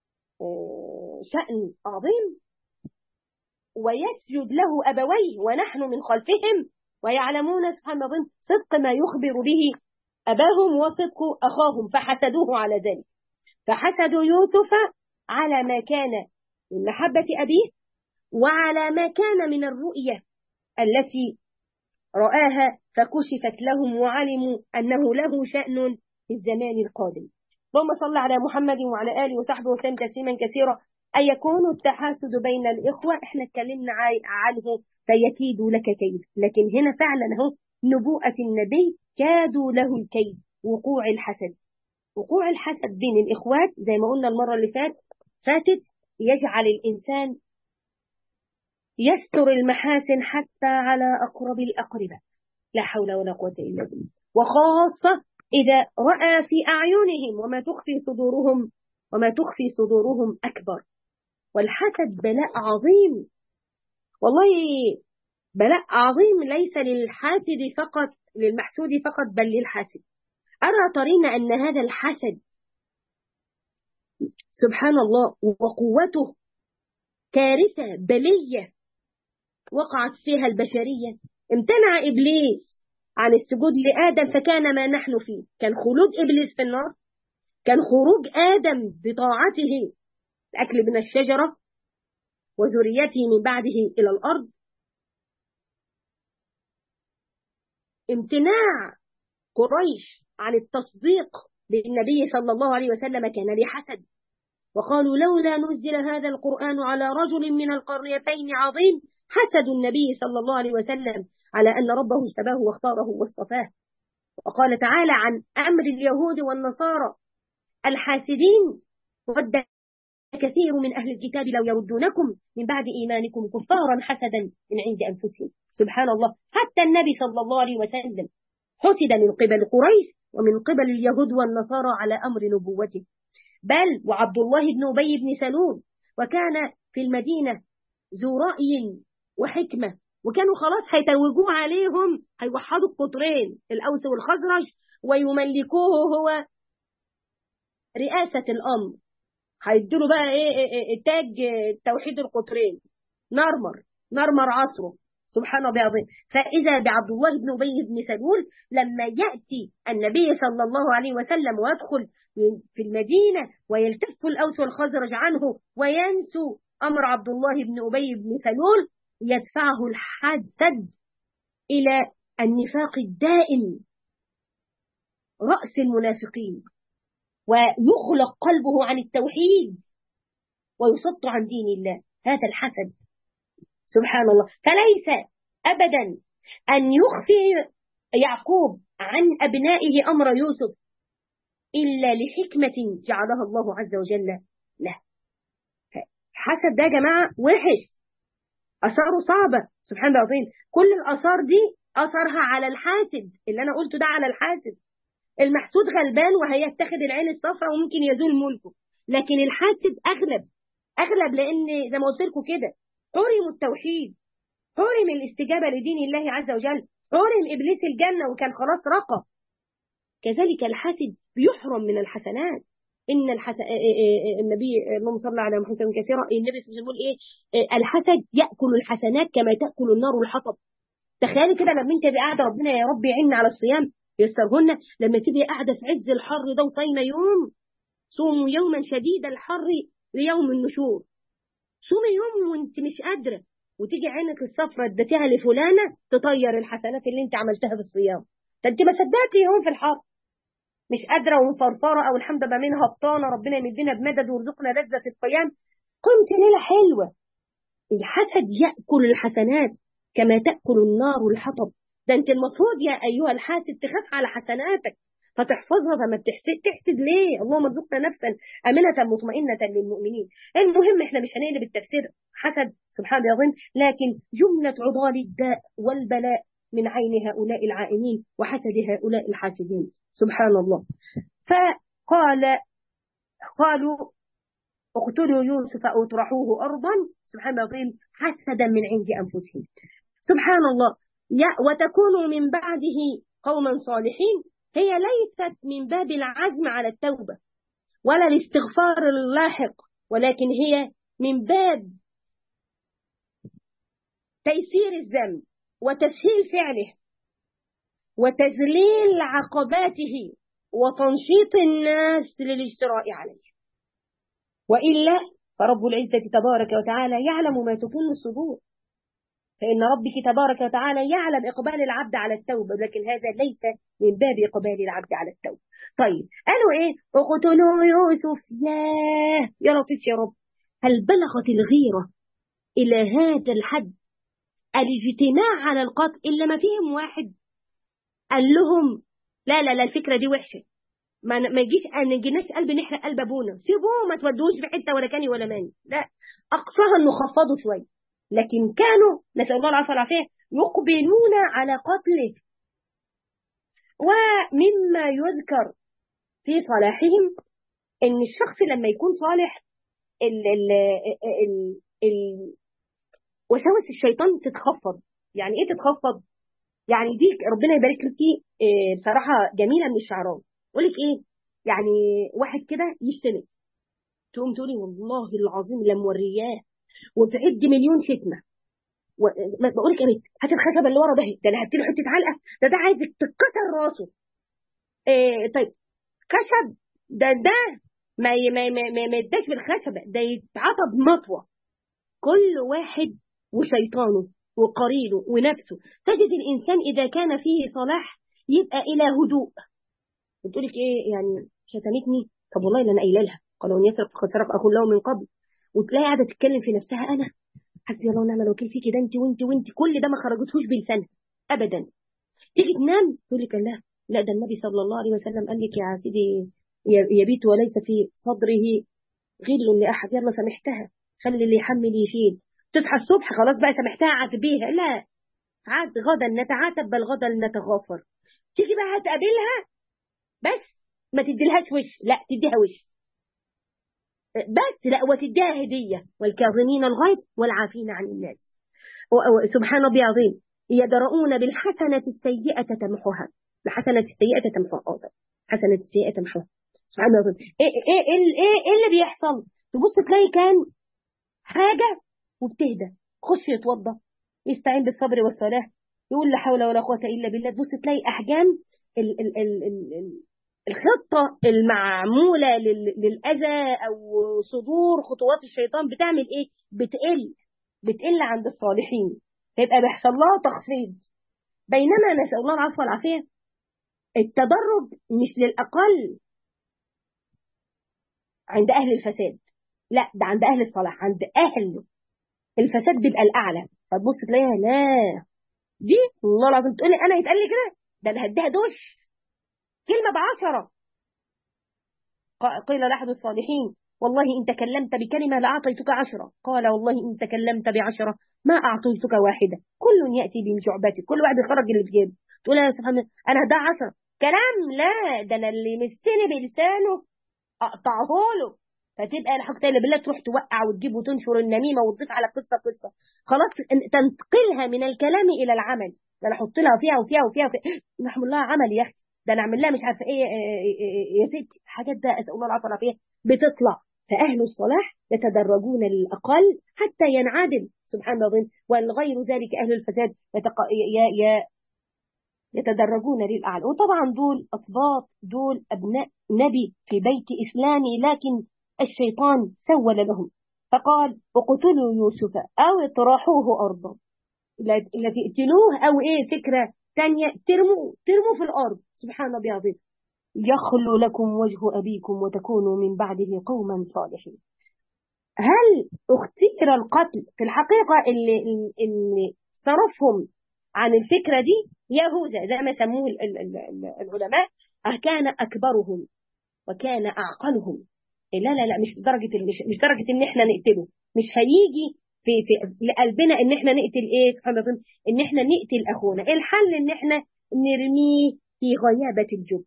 Speaker 1: شأن عظيم ويسجد له أبويه ونحن من خلفهم ويعلمون سبحان الله العظيم صدق ما يخبر به أباهم وصدق أخاهم فحسدوه على ذلك فحسدوا يوسف على ما كان من محبة أبيه وعلى ما كان من الرؤية التي رآها فكشفت لهم وعلموا أنه له شأن في الزمان القادم اللهم صل على محمد وعلى آله وصحبه وسلم تسليما كثيرا أن يكون التحاسد بين الإخوة احنا اتكلمنا عنه فيكيد لك كيد لكن هنا فعلا هو نبوءة النبي كادوا له الكيد وقوع الحسد وقوع الحسد بين الإخوات زي ما قلنا المرة اللي فات فاتت يجعل الإنسان يستر المحاسن حتى على أقرب الأقربة لا حول ولا قوة إلا بالله وخاصة إذا رأى في أعينهم وما تخفي صدورهم وما تخفي صدورهم أكبر والحسد بلاء عظيم والله بلاء عظيم ليس للحاسد فقط للمحسود فقط بل للحاسد أرى ترين أن هذا الحسد سبحان الله وقوته كارثة بلية وقعت فيها البشرية امتنع إبليس عن السجود لآدم فكان ما نحن فيه كان خلود إبليس في النار كان خروج آدم بطاعته الأكل من الشجرة وذريته من بعده إلى الأرض امتناع قريش عن التصديق بالنبي صلى الله عليه وسلم كان لحسد وقالوا لولا نزل هذا القرآن على رجل من القريتين عظيم حسد النبي صلى الله عليه وسلم على أن ربه اجتباه واختاره واصطفاه وقال تعالى عن أمر اليهود والنصارى الحاسدين ود كثير من أهل الكتاب لو يردونكم من بعد إيمانكم كفارا حسدا من عند أنفسهم سبحان الله حتى النبي صلى الله عليه وسلم حسد من قبل قريش ومن قبل اليهود والنصارى على أمر نبوته بل وعبد الله بن أبي بن سلول وكان في المدينة ذو رأي وحكمة وكانوا خلاص هيتوجوه عليهم هيوحدوا القطرين الأوس والخزرج ويملكوه هو رئاسة الأمر هيدوا بقى إيه, إيه, إيه تاج توحيد القطرين نرمر نرمر عصره سبحان الله العظيم فإذا بعبد الله بن أبي بن سلول لما يأتي النبي صلى الله عليه وسلم ويدخل في المدينة ويلتف الأوس والخزرج عنه وينسوا أمر عبد الله بن أبي بن سلول يدفعه الحسد إلى النفاق الدائم رأس المنافقين ويخلق قلبه عن التوحيد ويصد عن دين الله هذا الحسد سبحان الله فليس أبدا أن يخفي يعقوب عن أبنائه أمر يوسف إلا لحكمة جعلها الله عز وجل له حسد ده يا جماعة وحش أثاره صعبة سبحان الله العظيم كل الآثار دي أثرها على الحاسد اللي أنا قلته ده على الحاسد المحسود غلبان وهيتخذ العين الصفراء وممكن يزول ملكه لكن الحاسد أغلب أغلب لأن زي ما قلت لكم كده حرم التوحيد حرم الاستجابة لدين الله عز وجل حرم إبليس الجنة وكان خلاص رقى كذلك الحاسد يحرم من الحسنات إن الحسد النبي اللهم صل على محمد كثيرا النبي صلى الله عليه وسلم يقول إيه الحسد يأكل الحسنات كما تأكل النار الحطب تخيلي كده لما انت تبقى قاعده ربنا يا رب يعيننا على الصيام يسرهن لما تبقي قاعده في عز الحر ده وصايمه يوم صوموا يوما شديد الحر ليوم النشور صومي يوم وانت مش قادره وتيجي عينك الصفرة اديتيها لفلانه تطير الحسنات اللي انت عملتها في الصيام ده انت ما صدقتي يوم في الحر مش قادره ومفرفره او الحمد لله منها هبطانه ربنا يمدنا بمدد ويرزقنا لذه القيام قمت ليله حلوه الحسد ياكل الحسنات كما تاكل النار الحطب ده انت المفروض يا ايها الحاسد تخاف على حسناتك فتحفظها فما بتحسد تحسد ليه اللهم ارزقنا نفسا امنه مطمئنه للمؤمنين المهم احنا مش هنقلب التفسير حسد سبحان الله العظيم لكن جمله عضال الداء والبلاء من عين هؤلاء العائنين وحسد هؤلاء الحاسدين سبحان الله فقال قالوا اقتلوا يوسف او اطرحوه ارضا سبحان الله العظيم حسدا من عند انفسهم سبحان الله وتكونوا من بعده قوما صالحين هي ليست من باب العزم على التوبة ولا الاستغفار اللاحق ولكن هي من باب تيسير الذنب وتسهيل فعله وتذليل عقباته وتنشيط الناس للاجتراء عليه وإلا فرب العزة تبارك وتعالى يعلم ما تكن الصدور فإن ربك تبارك وتعالى يعلم إقبال العبد على التوبة لكن هذا ليس من باب إقبال العبد على التوبة طيب قالوا إيه اقتلوا يوسف ياه يا لطيف يا رب هل بلغت الغيرة إلى هذا الحد الاجتماع على القتل إلا ما فيهم واحد قال لهم لا لا لا الفكرة دي وحشة ما ما يجيش ما يجيناش قلب نحرق قلب ابونا سيبوه ما تودوش في حته ولا كاني ولا ماني لا اقصاها انه خفضوا شويه لكن كانوا نسال الله العافيه والعافيه يقبلون على قتله ومما يذكر في صلاحهم ان الشخص لما يكون صالح ال ال ال ال وساوس الشيطان تتخفض يعني ايه تتخفض يعني دي ربنا يبارك لك فيه بصراحه جميله من الشعراوي يقول لك ايه يعني واحد كده يشتمك تقوم تقولي والله العظيم لا مورياه وتعد مليون شتمه ما بقول لك يا بنت هات الخشب اللي ورا ده ده انا هديله حته علقه ده ده عايزك تتكسر راسه إيه طيب خشب ده ده ما ما ما ما, ما يداش بالخشبه ده يتعطى بمطوه كل واحد وشيطانه وقرينه ونفسه تجد الانسان اذا كان فيه صلاح يبقى الى هدوء بتقول لك ايه يعني شتمتني طب والله اللي انا قايله لها قال وان يسرق فقد سرق اخو له من قبل وتلاقي قاعده تتكلم في نفسها انا حسبي الله ونعم الوكيل فيكي ده انت وانت وانت كل ده ما خرجتهوش بلسانها ابدا تيجي تنام تقول لك لا لا ده النبي صلى الله عليه وسلم قال لك يا سيدي يبيت وليس في صدره غل لأحد يلا سامحتها خلي اللي يحمل يشيل تصحى الصبح خلاص بقى سامحتها عاتبيها لا عاد غدا نتعاتب بل غدا نتغافر تيجي بقى هتقابلها بس ما تديلهاش وش لا تديها وش بس لا وتديها هدية والكاظمين الغيظ والعافين عن الناس سبحان ربي عظيم يدرؤون بالحسنة السيئة تمحها الحسنة السيئة تمحها أوصل حسنة السيئة تمحها سبحان الله إيه, إيه, إيه, إيه, إيه اللي بيحصل تبص تلاقي كان حاجة وبتهدى خش يتوضى يستعين بالصبر والصلاة يقول لا حول ولا قوة إلا بالله تبص تلاقي أحجام ال ال ال ال ال الخطة المعمولة للأذى أو صدور خطوات الشيطان بتعمل إيه؟ بتقل بتقل عند الصالحين فيبقى بيحصل لها تخفيض بينما نسأل الله العفو والعافية التدرج مش للأقل عند أهل الفساد لا ده عند أهل الصلاح عند أهل الفساد بيبقى الأعلى فتبص تلاقيها لا دي والله العظيم تقول لي أنا يتقال لي كده ده أنا هديها دش كلمة بعشرة قيل لأحد الصالحين والله إن تكلمت بكلمة لأعطيتك عشرة قال والله إن تكلمت بعشرة ما أعطيتك واحدة كل يأتي بمشعبته كل واحد يخرج اللي في جيبه تقول يا سبحان الله أنا هديها عشرة كلام لا ده أنا اللي مسني بلسانه أقطعه له فتبقى الحق تاني بالله تروح توقع وتجيب وتنشر النميمة وتضيف على قصة قصة خلاص تنتقلها من الكلام إلى العمل ده أنا أحط لها فيها وفيها وفيها, وفيها. نعمل لها عمل يا أختي ده انا اعمل لها مش عارفه ايه يا ستي حاجات ده اسال الله العافيه والعافيه بتطلع فاهل الصلاح يتدرجون للاقل حتى ينعدل سبحان الله والغير ذلك اهل الفساد يتق... ي... ي... يتدرجون للاعلى وطبعا دول اسباط دول ابناء نبي في بيت اسلامي لكن الشيطان سول لهم فقال اقتلوا يوسف او اطرحوه ارضا لا تقتلوه او ايه فكره ثانيه ترموا ترموا في الارض سبحان الله العظيم يخلو لكم وجه أبيكم وتكونوا من بعده قوما صالحين هل اختير القتل في الحقيقة اللي, اللي صرفهم عن الفكرة دي يهوذا زي ما سموه العلماء كان أكبرهم وكان أعقلهم لا لا لا مش درجة مش, مش درجة إن إحنا نقتله مش هيجي في في لقلبنا إن إحنا نقتل إيه سبحان الله إن إحنا نقتل أخونا الحل إن إحنا نرميه في غيابة الجب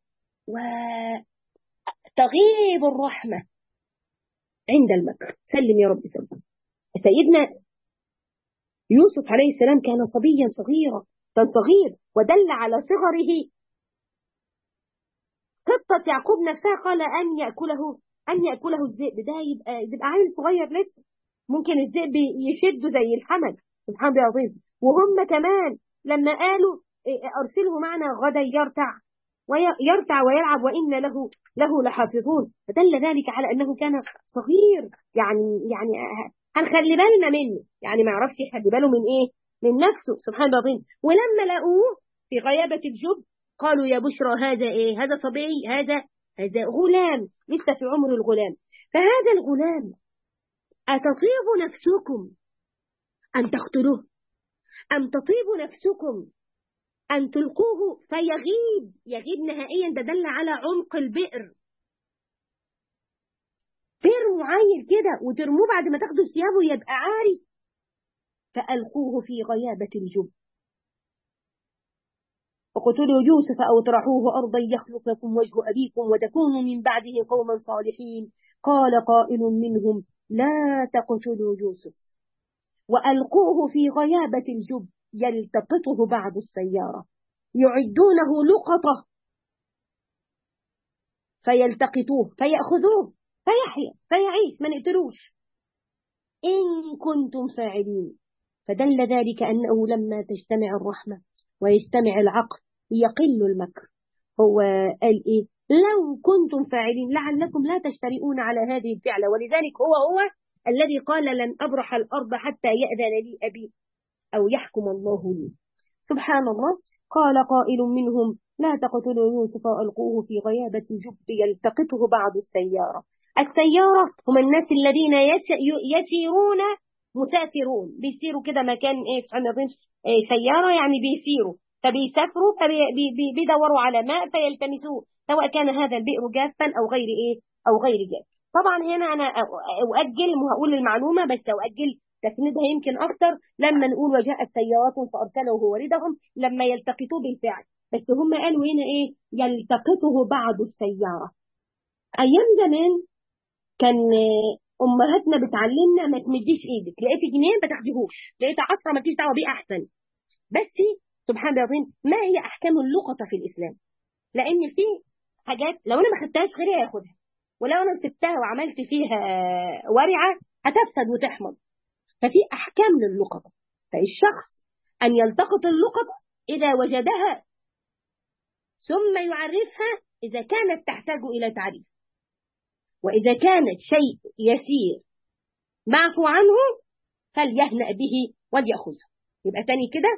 Speaker 1: وتغيب الرحمة عند المكر سلم يا رب سلم سيدنا يوسف عليه السلام كان صبيا صغيرا كان صغير ودل على صغره قطة يعقوب نفسها قال أن يأكله أن يأكله الذئب ده يبقى يبقى عيل صغير لسه ممكن الذئب يشده زي الحمل سبحان الله العظيم وهم كمان لما قالوا أرسله معنا غدا يرتع ويرتع ويلعب وإن له له لحافظون فدل ذلك على أنه كان صغير يعني يعني هنخلي بالنا منه يعني ما يعرفش يخلي باله من إيه من نفسه سبحان الله العظيم ولما لقوه في غيابة الجب قالوا يا بشرى هذا إيه هذا صبي هذا هذا غلام لسه في عمر الغلام فهذا الغلام أتطيب نفسكم أن تقتلوه أم تطيب نفسكم أن تلقوه فيغيب يغيب نهائيا ده دل على عمق البئر ترموا عيل كده وترموه بعد ما تاخدوا ثيابه يبقى عاري فألقوه في غيابة الجب وقتلوا يوسف أو اطرحوه أرضا يخلق لكم وجه أبيكم وتكونوا من بعده قوما صالحين قال قائل منهم لا تقتلوا يوسف وألقوه في غيابة الجب يلتقطه بعض السيارة يعدونه لقطة فيلتقطوه فيأخذوه فيحيا فيعيش ما نقتلوش إن كنتم فاعلين فدل ذلك أنه لما تجتمع الرحمة ويجتمع العقل يقل المكر هو قال إيه لو كنتم فاعلين لعلكم لا تشترئون على هذه الفعلة ولذلك هو هو الذي قال لن أبرح الأرض حتى يأذن لي أبي أو يحكم الله لي سبحان الله قال قائل منهم لا تقتلوا يوسف وألقوه في غيابة الجب يلتقطه بعض السيارة السيارة هم الناس الذين يسيرون مسافرون بيسيروا كده مكان ايه سبحان الله إيه سيارة يعني بيسيروا فبيسافروا فبيدوروا على ماء فيلتمسوه سواء كان هذا البئر جافا أو غير إيه أو غير جاف طبعا هنا أنا أؤجل وهقول المعلومة بس أؤجل تسندها يمكن أكتر لما نقول وجاءت سيارات فأرسلوا واردهم لما يلتقطوا بالفعل بس هم قالوا هنا إيه يلتقطه بعض السيارة أيام زمان كان أمهاتنا بتعلمنا ما تمديش إيدك لقيت جنيه ما تاخديهوش لقيت عصا ما تجيش دعوة بيه أحسن بس سبحان الله العظيم ما هي أحكام اللقطة في الإسلام لأن في حاجات لو أنا ما خدتهاش غيري هياخدها ولو أنا سبتها وعملت فيها ورعة هتفسد وتحمض ففي أحكام للقطة فالشخص أن يلتقط اللقطة إذا وجدها ثم يعرفها إذا كانت تحتاج إلى تعريف وإذا كانت شيء يسير معفو عنه فليهنأ به وليأخذه يبقى تاني كده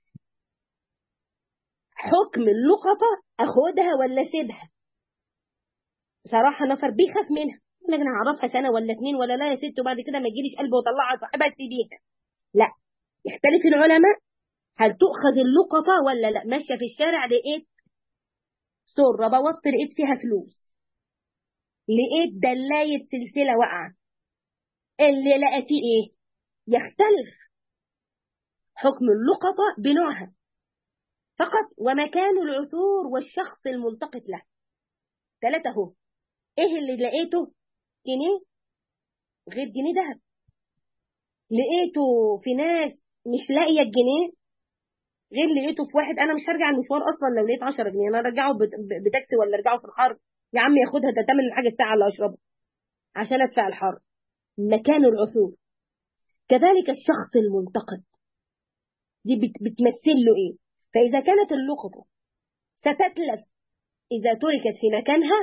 Speaker 1: حكم اللقطة أخدها ولا سيبها صراحة نفر بيخاف منها لكن أنا أعرفها سنة ولا اتنين ولا لا يا ست وبعد كده ما يجيليش قلب وطلعها صاحبها تسيبيها لا يختلف العلماء هل تؤخذ اللقطة ولا لا ماشية في الشارع لقيت سرة بوط لقيت فيها فلوس لقيت دلاية سلسلة واقعة اللي لقيتيه ايه يختلف حكم اللقطة بنوعها فقط ومكان العثور والشخص الملتقط له ثلاثة اهو ايه اللي لقيته جنيه غير جنيه ذهب لقيته في ناس مش لاقيه الجنيه غير لقيته في واحد انا مش هرجع المشوار اصلا لو لقيت 10 جنيه انا ارجعه بتاكسي ولا ارجعه في الحر يا عم ياخدها ده تمن الحاجه الساعه اللي اشربها عشان ادفع الحر مكان العثور كذلك الشخص الملتقط دي بتمثل له ايه فاذا كانت اللقطه ستتلف اذا تركت في مكانها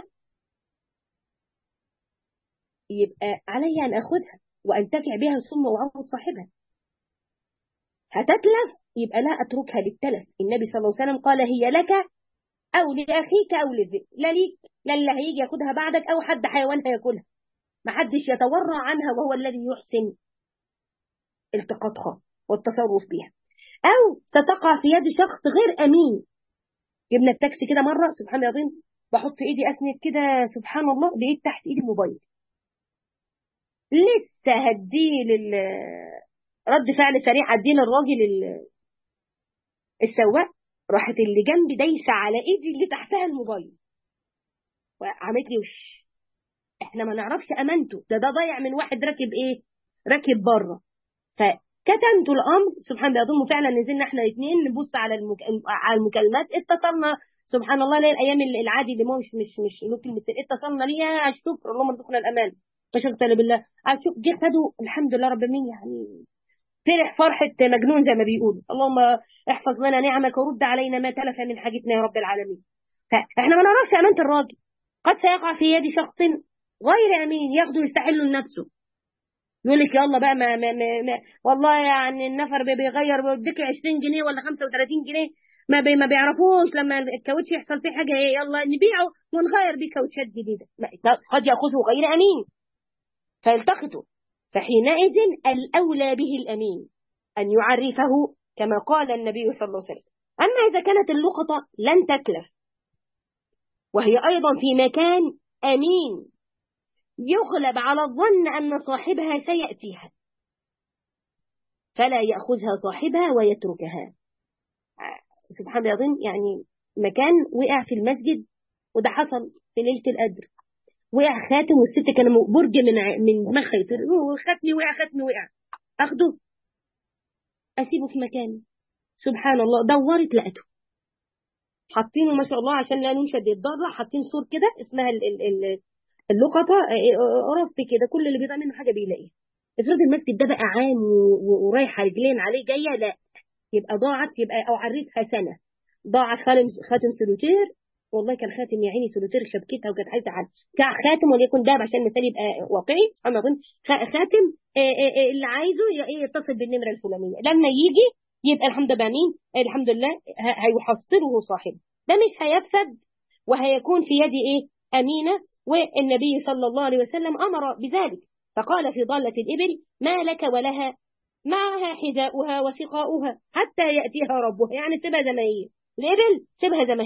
Speaker 1: يبقى علي أن أخذها وأنتفع بها ثم وأعوض صاحبها هتتلف يبقى لا أتركها بالتلف النبي صلى الله عليه وسلم قال هي لك أو لأخيك أو للذئب لا ليك لا اللي هيجي ياخدها بعدك أو حد حيوان هياكلها محدش يتورع عنها وهو الذي يحسن التقاطها والتصرف بها أو ستقع في يد شخص غير أمين جبنا التاكسي كده مرة سبحان الله العظيم بحط إيدي أسند كده سبحان الله لقيت تحت إيدي موبايل لسه هديه لل رد فعل سريع هديه للراجل السواق راحت اللي جنبي دايسه على ايدي اللي تحتها الموبايل وعملت لي وش احنا ما نعرفش امانته ده ده ضايع من واحد راكب ايه راكب بره فكتمت الامر سبحان الله اظن فعلا نزلنا احنا الاثنين نبص على المك... على المكالمات اتصلنا سبحان الله ليه الايام العادي اللي مش مش مش له كلمه اتصلنا ليها الشكر اللهم ارزقنا الامان فشكرا بالله جه خدوا الحمد لله رب العالمين يعني فرح فرحة مجنون زي ما بيقولوا اللهم احفظ لنا نعمك ورد علينا ما تلف من حاجتنا يا رب العالمين فاحنا ما نعرفش امانة الراجل قد سيقع في يد شخص غير امين ياخده يستحله لنفسه يقول لك يلا بقى ما, ما, ما, ما والله يعني النفر بيغير بيديك 20 جنيه ولا 35 جنيه ما بي ما بيعرفوش لما الكاوتش يحصل فيه حاجه ايه يلا نبيعه ونغير بيه كاوتشات جديده قد ياخذه غير امين فيلتقطوا فحينئذ الأولى به الأمين أن يعرفه كما قال النبي صلى الله عليه وسلم أما إذا كانت اللقطة لن تتلف وهي أيضا في مكان أمين يغلب على الظن أن صاحبها سيأتيها فلا يأخذها صاحبها ويتركها سبحان الله العظيم يعني مكان وقع في المسجد وده حصل في ليلة القدر وقع خاتم والست كان برج من من دماغها يطير ختمي وقع ختمي وقع اخده اسيبه في مكانه سبحان الله دورت لقته حاطينه ما شاء الله عشان لا ننشد الضرة حاطين سور كده اسمها ال ال ال اللقطة رف كده كل اللي بيضيع منه حاجة بيلاقيها افرض المسجد ده بقى عام ورايحة رجلين عليه جاية لا يبقى ضاعت يبقى او عريتها سنة ضاعت خاتم سلوتير والله كان خاتم يا عيني سولوتير شبكتها وكانت عايزه على بتاع خاتم وليكن دهب عشان المثال يبقى واقعي سبحان الله خاتم اللي عايزه يتصل بالنمره الفلانيه لما يجي يبقى الحمد لله مين الحمد لله هيحصله صاحبه ده مش هيفسد وهيكون في يد ايه امينه والنبي صلى الله عليه وسلم امر بذلك فقال في ضاله الابل ما لك ولها معها حذاؤها وسقاؤها حتى ياتيها ربها يعني سيبها زي ما هي الابل سيبها زي ما هي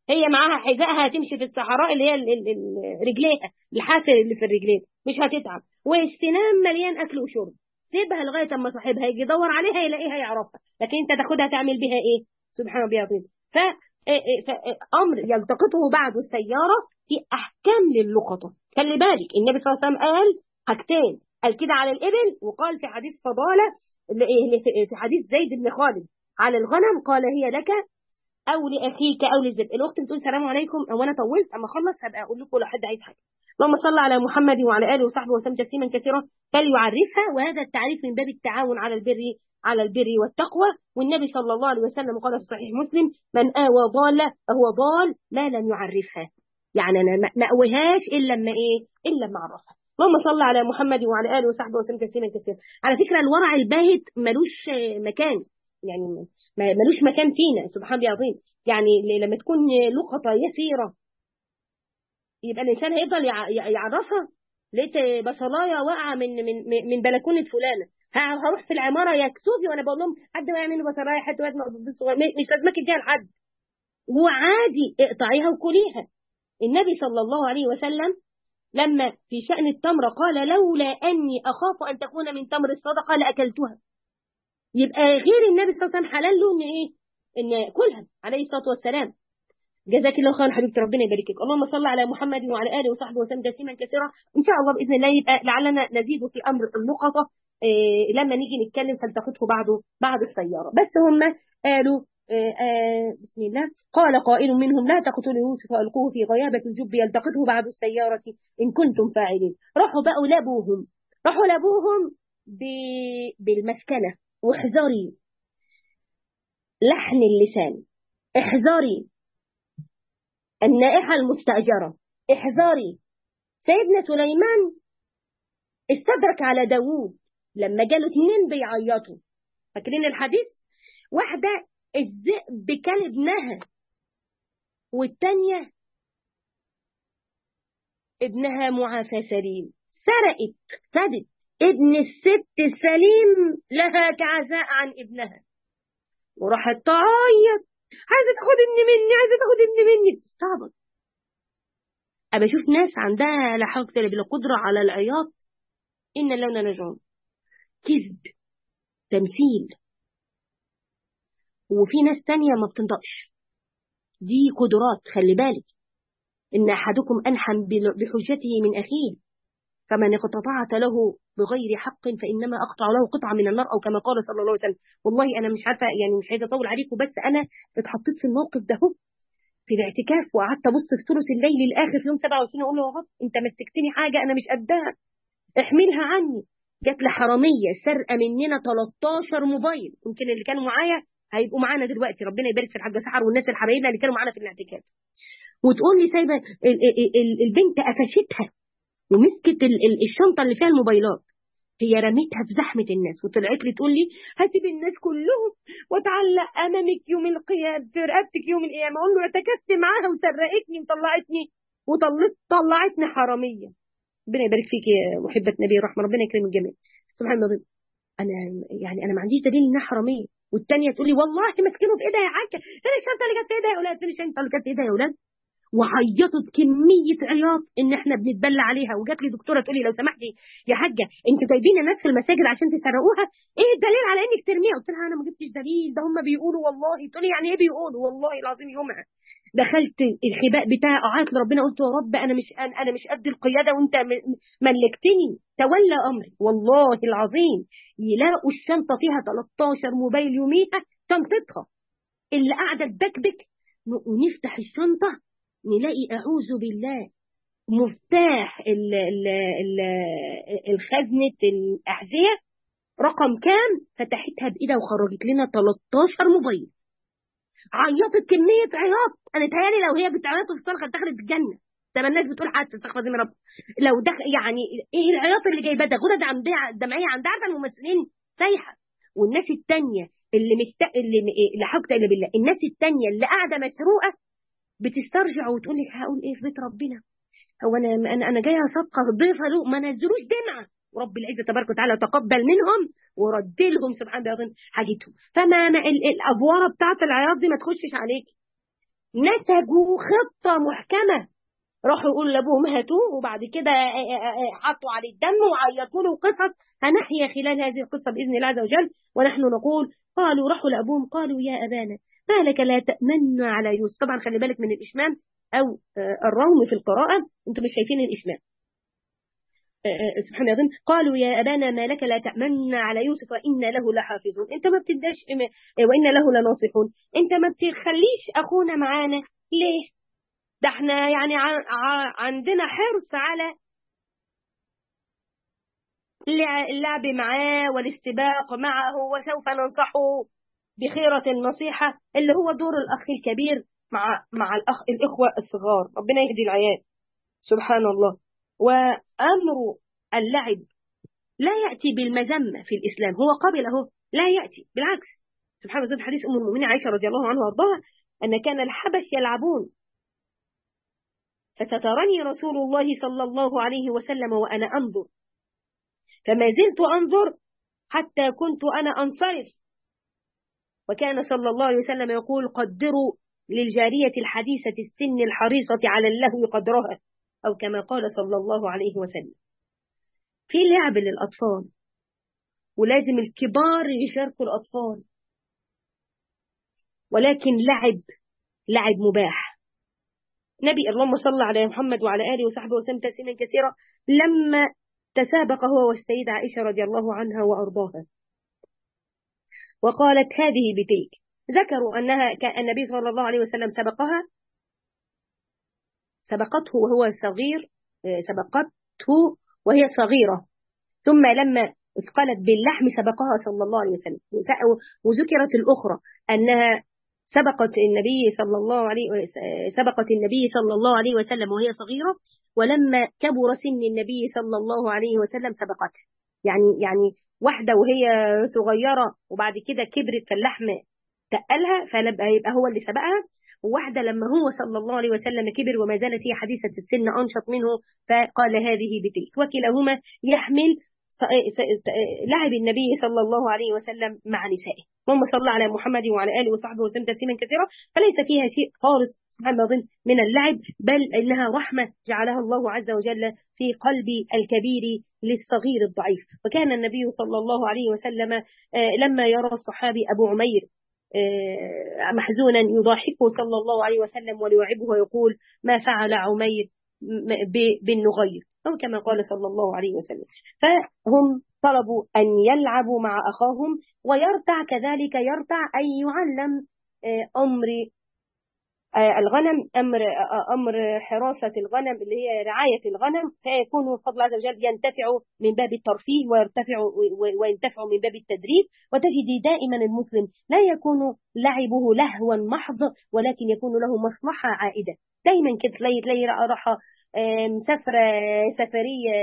Speaker 1: هي معاها حذائها هتمشي في الصحراء اللي هي رجليها الحافر اللي في الرجلين مش هتتعب والسنام مليان اكل وشرب سيبها لغايه اما صاحبها يجي يدور عليها يلاقيها يعرفها لكن انت تاخدها تعمل بها ايه سبحان ربي العظيم ف امر يلتقطه بعد السياره في احكام للقطه خلي بالك النبي صلى الله عليه وسلم قال حاجتين قال كده على الابل وقال في حديث فضاله في حديث زيد بن خالد على الغنم قال هي لك او لاخيك او للزب الاخت بتقول السلام عليكم او انا طولت اما اخلص هبقى اقول لكم لو حد عايز حاجه اللهم صل على محمد وعلى اله وصحبه وسلم تسليما كثيرا فليعرفها وهذا التعريف من باب التعاون على البر على البر والتقوى والنبي صلى الله عليه وسلم قال في صحيح مسلم من آوى ضالة فهو ضال ما لم يعرفها يعني أنا ما أويهاش إلا لما إيه إلا لما أعرفها اللهم صل على محمد وعلى آله وصحبه وسلم تسليما كثيرا على فكرة الورع الباهت ملوش مكان يعني ملوش مكان فينا سبحان الله العظيم يعني لما تكون لقطة يسيرة يبقى الإنسان هيفضل يعرفها لقيت بصلاية واقعة من من من بلكونة فلانة هروح في العمارة يكسوفي وأنا بقول لهم حد واقع مني بصلاية حد واقع مش لازمك اديها لحد وعادي اقطعيها وكليها النبي صلى الله عليه وسلم لما في شأن التمرة قال لولا أني أخاف أن تكون من تمر الصدقة لأكلتها يبقى غير النبي صلى الله عليه وسلم حلال له إن إيه إن يأكلها عليه الصلاة والسلام جزاك الله خيرا حبيبتي ربنا يباركك اللهم صل على محمد وعلى اله وصحبه وسلم تسليما كثيرا ان شاء الله باذن الله يبقى لعلنا نزيد في امر اللقطه إيه لما نيجي نتكلم فلتقطه بعده بعد السياره بس هم قالوا إيه آه بسم الله قال قائل منهم لا تقتلوا يوسف والقوه في غيابه الجب يلتقطه بعد السياره ان كنتم فاعلين راحوا بقوا لابوهم راحوا لابوهم بالمسكنه واحذري لحن اللسان احذري النائحة المستأجرة احذري سيدنا سليمان استدرك على داوود لما جاله اتنين بيعيطوا فاكرين الحديث واحدة الذئب كان ابنها والتانية ابنها معافى سليم سرقت خدت ابن الست السليم لها كعزاء عن ابنها وراحت تعيط عايزه تاخد ابني مني عايزه تاخد ابني مني بتستعبط أبى أشوف ناس عندها لا حول ولا بالله قدرة على العياط إن لنا نجوم كذب تمثيل وفي ناس تانية ما بتنطقش دي قدرات خلي بالك إن أحدكم أنحم بحجته من أخيه فمن اقتطعت له بغير حق فإنما أقطع له قطعة من النار أو كما قال صلى الله عليه وسلم والله أنا مش عارفة يعني مش عايزة أطول عليكم بس أنا اتحطيت في الموقف ده في الاعتكاف وقعدت أبص في ثلث الليل الآخر في يوم 27 أقول له يا رب أنت مسكتني حاجة أنا مش قدها احملها عني جات لي حرامية سرقة مننا 13 موبايل يمكن اللي كانوا معايا هيبقوا معانا دلوقتي ربنا يبارك في الحاجة سحر والناس الحبايبنا اللي كانوا معانا في الاعتكاف وتقول لي سايبه البنت قفشتها ومسكت الشنطه اللي فيها الموبايلات هي رميتها في زحمه الناس وطلعت لي تقول لي هسيب الناس كلهم واتعلق امامك يوم القيامه في رقبتك يوم القيامه اقول له اعتكفت معاها وسرقتني وطلعتني وطلعت طلعتني حراميه ربنا يبارك فيك يا محبه نبي الرحمه ربنا يكرم الجميع سبحان الله انا يعني انا ما عنديش دليل انها حراميه والثانيه تقول لي والله ماسكينه في ايدها يا حاجه فين الشنطه اللي كانت في ايدها يا اولاد فين الشنطه اللي كانت في ايدها يا اولاد وعيطت كمية عياط ان احنا بنتبلى عليها وجات لي دكتورة تقول لي لو سمحتي يا حاجة انتوا جايبين الناس في المساجد عشان تسرقوها ايه الدليل على انك ترميها قلت لها انا ما جبتش دليل ده هم بيقولوا والله تقول لي يعني ايه بيقولوا والله العظيم يومها دخلت الخباء بتاعي قعدت لربنا قلت يا رب انا مش انا مش قد القياده وانت ملكتني تولى امري والله العظيم يلاقوا الشنطه فيها 13 موبايل يوميها شنطتها اللي قاعده تبكبك ونفتح الشنطه نلاقي أعوذ بالله مفتاح ال ال ال الخزنة الأحذية رقم كام فتحتها بإيدها وخرجت لنا 13 موبايل عيطت كمية عياط أنا تهيألي لو هي بتعيط في الصرخة دخلت الجنة طب الناس بتقول حادثة استغفر من رب لو دخ يعني ايه العياط اللي جايباه ده غدد دمعية عند عارفة الممثلين سايحة والناس التانية اللي مست اللي لا حول الا بالله الناس التانية اللي قاعدة مسروقة بتسترجع وتقول لك هقول ايه في بيت ربنا هو انا انا انا جايه صدقه ضيفه له ما نزلوش دمعه ورب العزه تبارك وتعالى تقبل منهم ورد لهم سبحان الله حاجتهم فما ما الافواره بتاعت العياط دي ما تخشش عليك نتجوا خطة محكمة راحوا يقولوا لابوهم هاتوه وبعد كده حطوا عليه الدم وعيطوا له قصص هنحيا خلال هذه القصة بإذن الله عز وجل ونحن نقول قالوا راحوا لأبوهم قالوا يا أبانا ما لك لا تأمن على يوسف طبعا خلي بالك من الإشمام أو الروم في القراءة أنتم مش شايفين الإشمام سبحان الله قالوا يا أبانا ما لك لا تأمن على يوسف وإنا له لحافظون أنت ما بتدش وإنا له لناصحون أنت ما بتخليش أخونا معانا ليه ده احنا يعني عندنا حرص على اللعب معاه والاستباق معه وسوف ننصحه بخيرة النصيحة اللي هو دور الأخ الكبير مع مع الأخ الإخوة الصغار ربنا يهدي العيال سبحان الله وأمر اللعب لا يأتي بالمذمة في الإسلام هو قبله لا يأتي بالعكس سبحان الله حديث أم المؤمنين عائشة رضي الله عنها وارضاها أن كان الحبش يلعبون فسترني رسول الله صلى الله عليه وسلم وأنا أنظر فما زلت أنظر حتى كنت أنا أنصرف وكان صلى الله عليه وسلم يقول قدروا للجارية الحديثة السن الحريصة على اللهو قدرها أو كما قال صلى الله عليه وسلم في لعب للأطفال ولازم الكبار يشاركوا الأطفال ولكن لعب لعب مباح نبي اللهم صل على محمد وعلى آله وصحبه وسلم تسليما كثيرا لما تسابق هو والسيدة عائشة رضي الله عنها وأرضاها وقالت هذه بتلك ذكروا أنها كان النبي صلى الله عليه وسلم سبقها سبقته وهو صغير سبقته وهي صغيرة ثم لما اثقلت باللحم سبقها صلى الله عليه وسلم وذكرت الأخرى أنها سبقت النبي صلى الله عليه سبقت النبي صلى الله عليه وسلم وهي صغيرة ولما كبر سن النبي صلى الله عليه وسلم سبقته يعني يعني واحدة وهي صغيرة وبعد كده كبرت فاللحم تقلها فيبقى هو اللي سبقها وواحدة لما هو صلى الله عليه وسلم كبر وما زالت هي حديثة السن أنشط منه فقال هذه بتلك وكلاهما يحمل لعب النبي صلى الله عليه وسلم مع نسائه اللهم صل على محمد وعلى آله وصحبه وسلم تسليما كثيرا فليس فيها شيء خالص سبحان الله من اللعب بل إنها رحمة جعلها الله عز وجل في قلب الكبير للصغير الضعيف وكان النبي صلى الله عليه وسلم لما يرى الصحابي أبو عمير محزونا يضاحكه صلى الله عليه وسلم ويوعبه ويقول ما فعل عمير بالنغير أو كما قال صلى الله عليه وسلم فهم طلبوا أن يلعبوا مع أخاهم ويرتع كذلك يرتع أن يعلم أمر الغنم أمر أمر حراسة الغنم اللي هي رعاية الغنم فيكون فضل عز وجل ينتفع من باب الترفيه ويرتفع وينتفع من باب التدريب وتجدي دائما المسلم لا يكون لعبه لهوا محض ولكن يكون له مصلحة عائدة دايما كده تلاقي تلاقي راحة مسافرة سفرية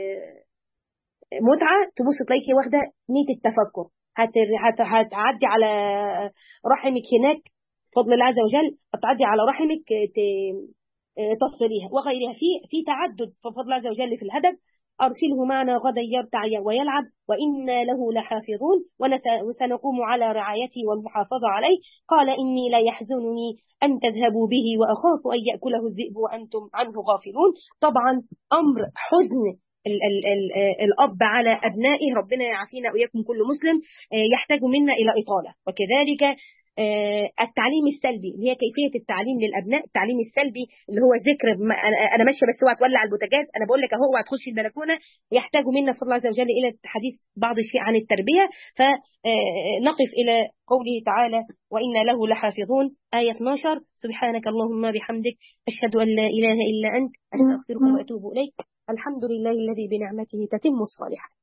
Speaker 1: متعة تبص تلاقي واخدة نية التفكر هتعدي على رحمك هناك فضل الله عز وجل تعدي على رحمك تصليها وغيرها في في تعدد فضل الله عز وجل في الهدف أرسله معنا غدا يرتع ويلعب وإنا له لحافظون وسنقوم على رعايته والمحافظة عليه قال إني لا يحزنني أن تذهبوا به وأخاف أن يأكله الذئب وأنتم عنه غافلون طبعا أمر حزن ال ال ال الأب على أبنائه ربنا يعافينا وإياكم كل مسلم يحتاج منا إلى إطالة وكذلك التعليم السلبي اللي هي كيفيه التعليم للابناء التعليم السلبي اللي هو ذكر انا ماشيه بس اوعى تولع البوتاجاز انا بقول لك اهو اوعى تخش البلكونه يحتاج منا صلى الله عز وجل الى حديث بعض الشيء عن التربيه فنقف الى قوله تعالى وانا له لحافظون ايه 12 سبحانك اللهم بحمدك اشهد ان لا اله الا انت استغفرك واتوب اليك الحمد لله الذي بنعمته تتم الصالحات